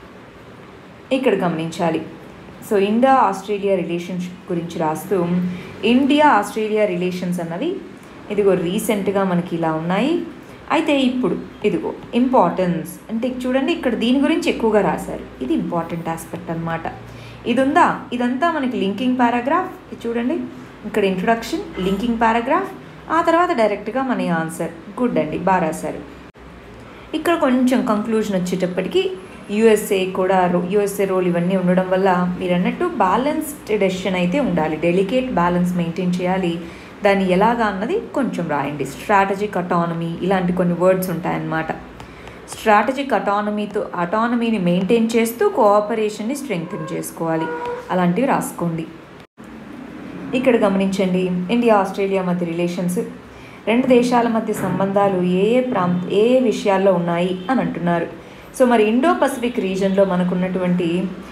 Speaker 1: ఇక్కడ గమనించాలి సో ఇండియా ఆస్ట్రేలియా రిలేషన్షిప్ గురించి రాస్తూ ఇండియా ఆస్ట్రేలియా రిలేషన్స్ అన్నవి ఇదిగో రీసెంట్గా మనకి ఇలా ఉన్నాయి అయితే ఇప్పుడు ఇదిగో ఇంపార్టెన్స్ అంటే చూడండి ఇక్కడ దీని గురించి ఎక్కువగా రాశారు ఇది ఇంపార్టెంట్ ఆస్పెక్ట్ అనమాట ఇది ఉందా ఇదంతా మనకి లింకింగ్ పారాగ్రాఫ్ ఇది చూడండి ఇక్కడ ఇంట్రొడక్షన్ లింకింగ్ పారాగ్రాఫ్ ఆ తర్వాత డైరెక్ట్గా మన ఆన్సర్ గుడ్ అండి బాగా రాశారు ఇక్కడ కొంచెం కంక్లూజన్ వచ్చేటప్పటికి యుఎస్ఏ కూడా రో యుఎస్ఏ రోల్ ఇవన్నీ ఉండడం వల్ల మీరు అన్నట్టు బ్యాలెన్స్డ్ డెసిషన్ అయితే ఉండాలి డెలికేట్ బ్యాలెన్స్ మెయింటైన్ చేయాలి దాన్ని ఎలాగా అన్నది కొంచెం రాయండి స్ట్రాటజిక్ అటానమీ ఇలాంటి కొన్ని వర్డ్స్ ఉంటాయన్నమాట స్ట్రాటజిక్ అటానమీతో అటానమీని మెయింటైన్ చేస్తూ కోఆపరేషన్ని స్ట్రెంగ్తన్ చేసుకోవాలి అలాంటివి రాసుకోండి ఇక్కడ గమనించండి ఇండియా ఆస్ట్రేలియా మధ్య రిలేషన్స్ రెండు దేశాల మధ్య సంబంధాలు ఏ ఏ ప్రాంత ఏ ఏ విషయాల్లో ఉన్నాయి అని అంటున్నారు సో మరి ఇండో పసిఫిక్ రీజన్లో మనకున్నటువంటి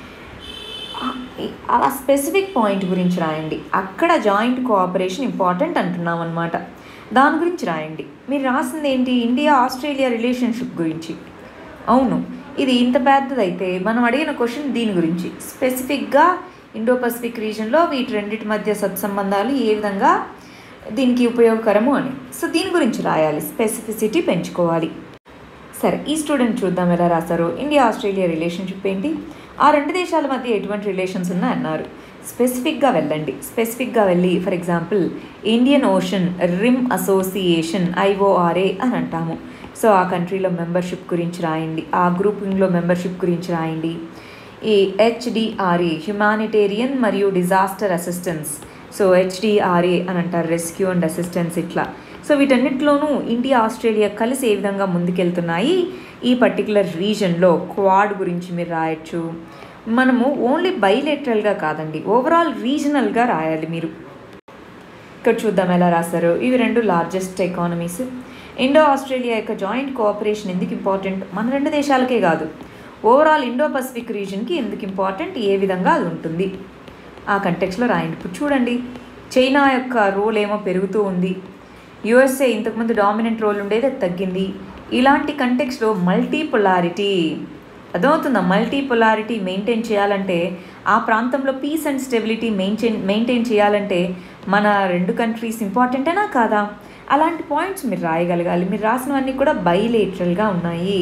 Speaker 1: ఆ స్పెసిఫిక్ పాయింట్ గురించి రాయండి అక్కడ జాయింట్ కోఆపరేషన్ ఇంపార్టెంట్ అంటున్నాం అనమాట దాని గురించి రాయండి మీరు రాసింది ఏంటి ఇండియా ఆస్ట్రేలియా రిలేషన్షిప్ గురించి అవును ఇది ఇంత పెద్దదైతే మనం అడిగిన క్వశ్చన్ దీని గురించి స్పెసిఫిక్గా ఇండో పసిఫిక్ రీజన్లో వీటి రెండింటి మధ్య సత్సంబంధాలు ఏ విధంగా దీనికి ఉపయోగకరము అని సో దీని గురించి రాయాలి స్పెసిఫిసిటీ పెంచుకోవాలి సరే ఈ స్టూడెంట్ చూద్దాం ఎలా రాశారు ఇండియా ఆస్ట్రేలియా రిలేషన్షిప్ ఏంటి ఆ రెండు దేశాల మధ్య ఎటువంటి రిలేషన్స్ ఉన్నాయి అన్నారు స్పెసిఫిక్గా వెళ్ళండి స్పెసిఫిక్గా వెళ్ళి for example Indian Ocean Rim Association IORA అని అంటాము సో ఆ కంట్రీలో మెంబర్షిప్ గురించి రాయండి ఆ గ్రూపింగ్లో మెంబర్షిప్ గురించి రాయండి ఈ హెచ్డిఆర్ఏ హ్యుమానిటేరియన్ మరియు డిజాస్టర్ అసిస్టెన్స్ సో హెచ్డిఆర్ఏ అని అంటారు రెస్క్యూ అండ్ అసిస్టెన్స్ ఇట్లా సో వీటన్నిటిలోనూ ఇండియా ఆస్ట్రేలియా కలిసి ఏ విధంగా ముందుకెళ్తున్నాయి ఈ పర్టికులర్ రీజన్లో క్వాడ్ గురించి మీరు రాయొచ్చు మనము ఓన్లీ బైలేటరల్గా కాదండి ఓవరాల్ రీజనల్గా రాయాలి మీరు ఇక్కడ చూద్దాం ఎలా రాశారు ఇవి రెండు లార్జెస్ట్ ఎకానమీస్ ఇండో ఆస్ట్రేలియా యొక్క జాయింట్ కోఆపరేషన్ ఎందుకు ఇంపార్టెంట్ మన రెండు దేశాలకే కాదు ఓవరాల్ ఇండో పసిఫిక్ రీజన్కి ఎందుకు ఇంపార్టెంట్ ఏ విధంగా అది ఉంటుంది ఆ కంటెక్స్లో రాయండి ఇప్పుడు చూడండి చైనా యొక్క రోల్ ఏమో పెరుగుతూ ఉంది యుఎస్ఏ ఇంతకుముందు డామినెంట్ రోల్ ఉండేది అది తగ్గింది ఇలాంటి కంటెక్స్లో మల్టీపొలారిటీ అర్థమవుతుందా మల్టీపొలారిటీ మెయింటైన్ చేయాలంటే ఆ ప్రాంతంలో peace and stability maintain maintain చేయాలంటే మన రెండు కంట్రీస్ ఇంపార్టెంటేనా కాదా అలాంటి పాయింట్స్ మీరు రాయగలగాలి మీరు రాసినవన్నీ కూడా బైలేటరల్గా ఉన్నాయి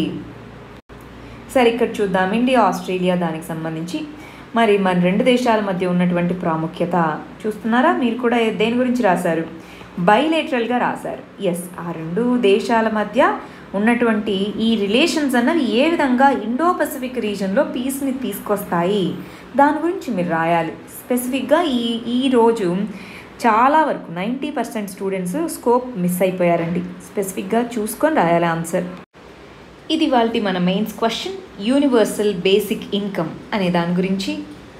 Speaker 1: సరే ఇక్కడ చూద్దాం ఇండియా ఆస్ట్రేలియా దానికి సంబంధించి మరి మన రెండు దేశాల మధ్య ఉన్నటువంటి ప్రాముఖ్యత చూస్తున్నారా మీరు కూడా దేని గురించి రాశారు బైలేటరల్గా రాశారు ఎస్ ఆ రెండు దేశాల మధ్య ఉన్నటువంటి ఈ రిలేషన్స్ అన్నవి ఏ విధంగా ఇండో పసిఫిక్ రీజన్లో పీస్ని తీసుకొస్తాయి దాని గురించి మీరు రాయాలి స్పెసిఫిక్గా ఈ ఈ రోజు చాలా వరకు ninety percent students scope miss అయిపోయారండి స్పెసిఫిక్గా చూసుకొని రాయాలి ఆన్సర్ ఇది వాళ్ళ మన mains question universal basic income అనే దాని గురించి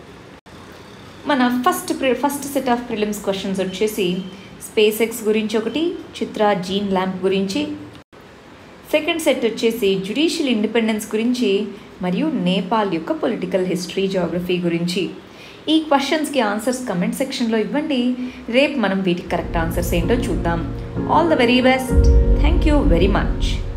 Speaker 1: మన first first set of prelims questions వచ్చేసి స్పేస్ ఎక్స్ గురించి ఒకటి చిత్ర జీన్ ల్యాంప్ గురించి సెకండ్ సెట్ వచ్చేసి జ్యుడిషియల్ ఇండిపెండెన్స్ గురించి మరియు నేపాల్ యొక్క పొలిటికల్ హిస్టరీ జోగ్రఫీ గురించి ఈ క్వశ్చన్స్కి ఆన్సర్స్ కమెంట్ సెక్షన్లో ఇవ్వండి రేపు మనం వీటికి కరెక్ట్ ఆన్సర్స్ ఏంటో చూద్దాం all the very best thank you very much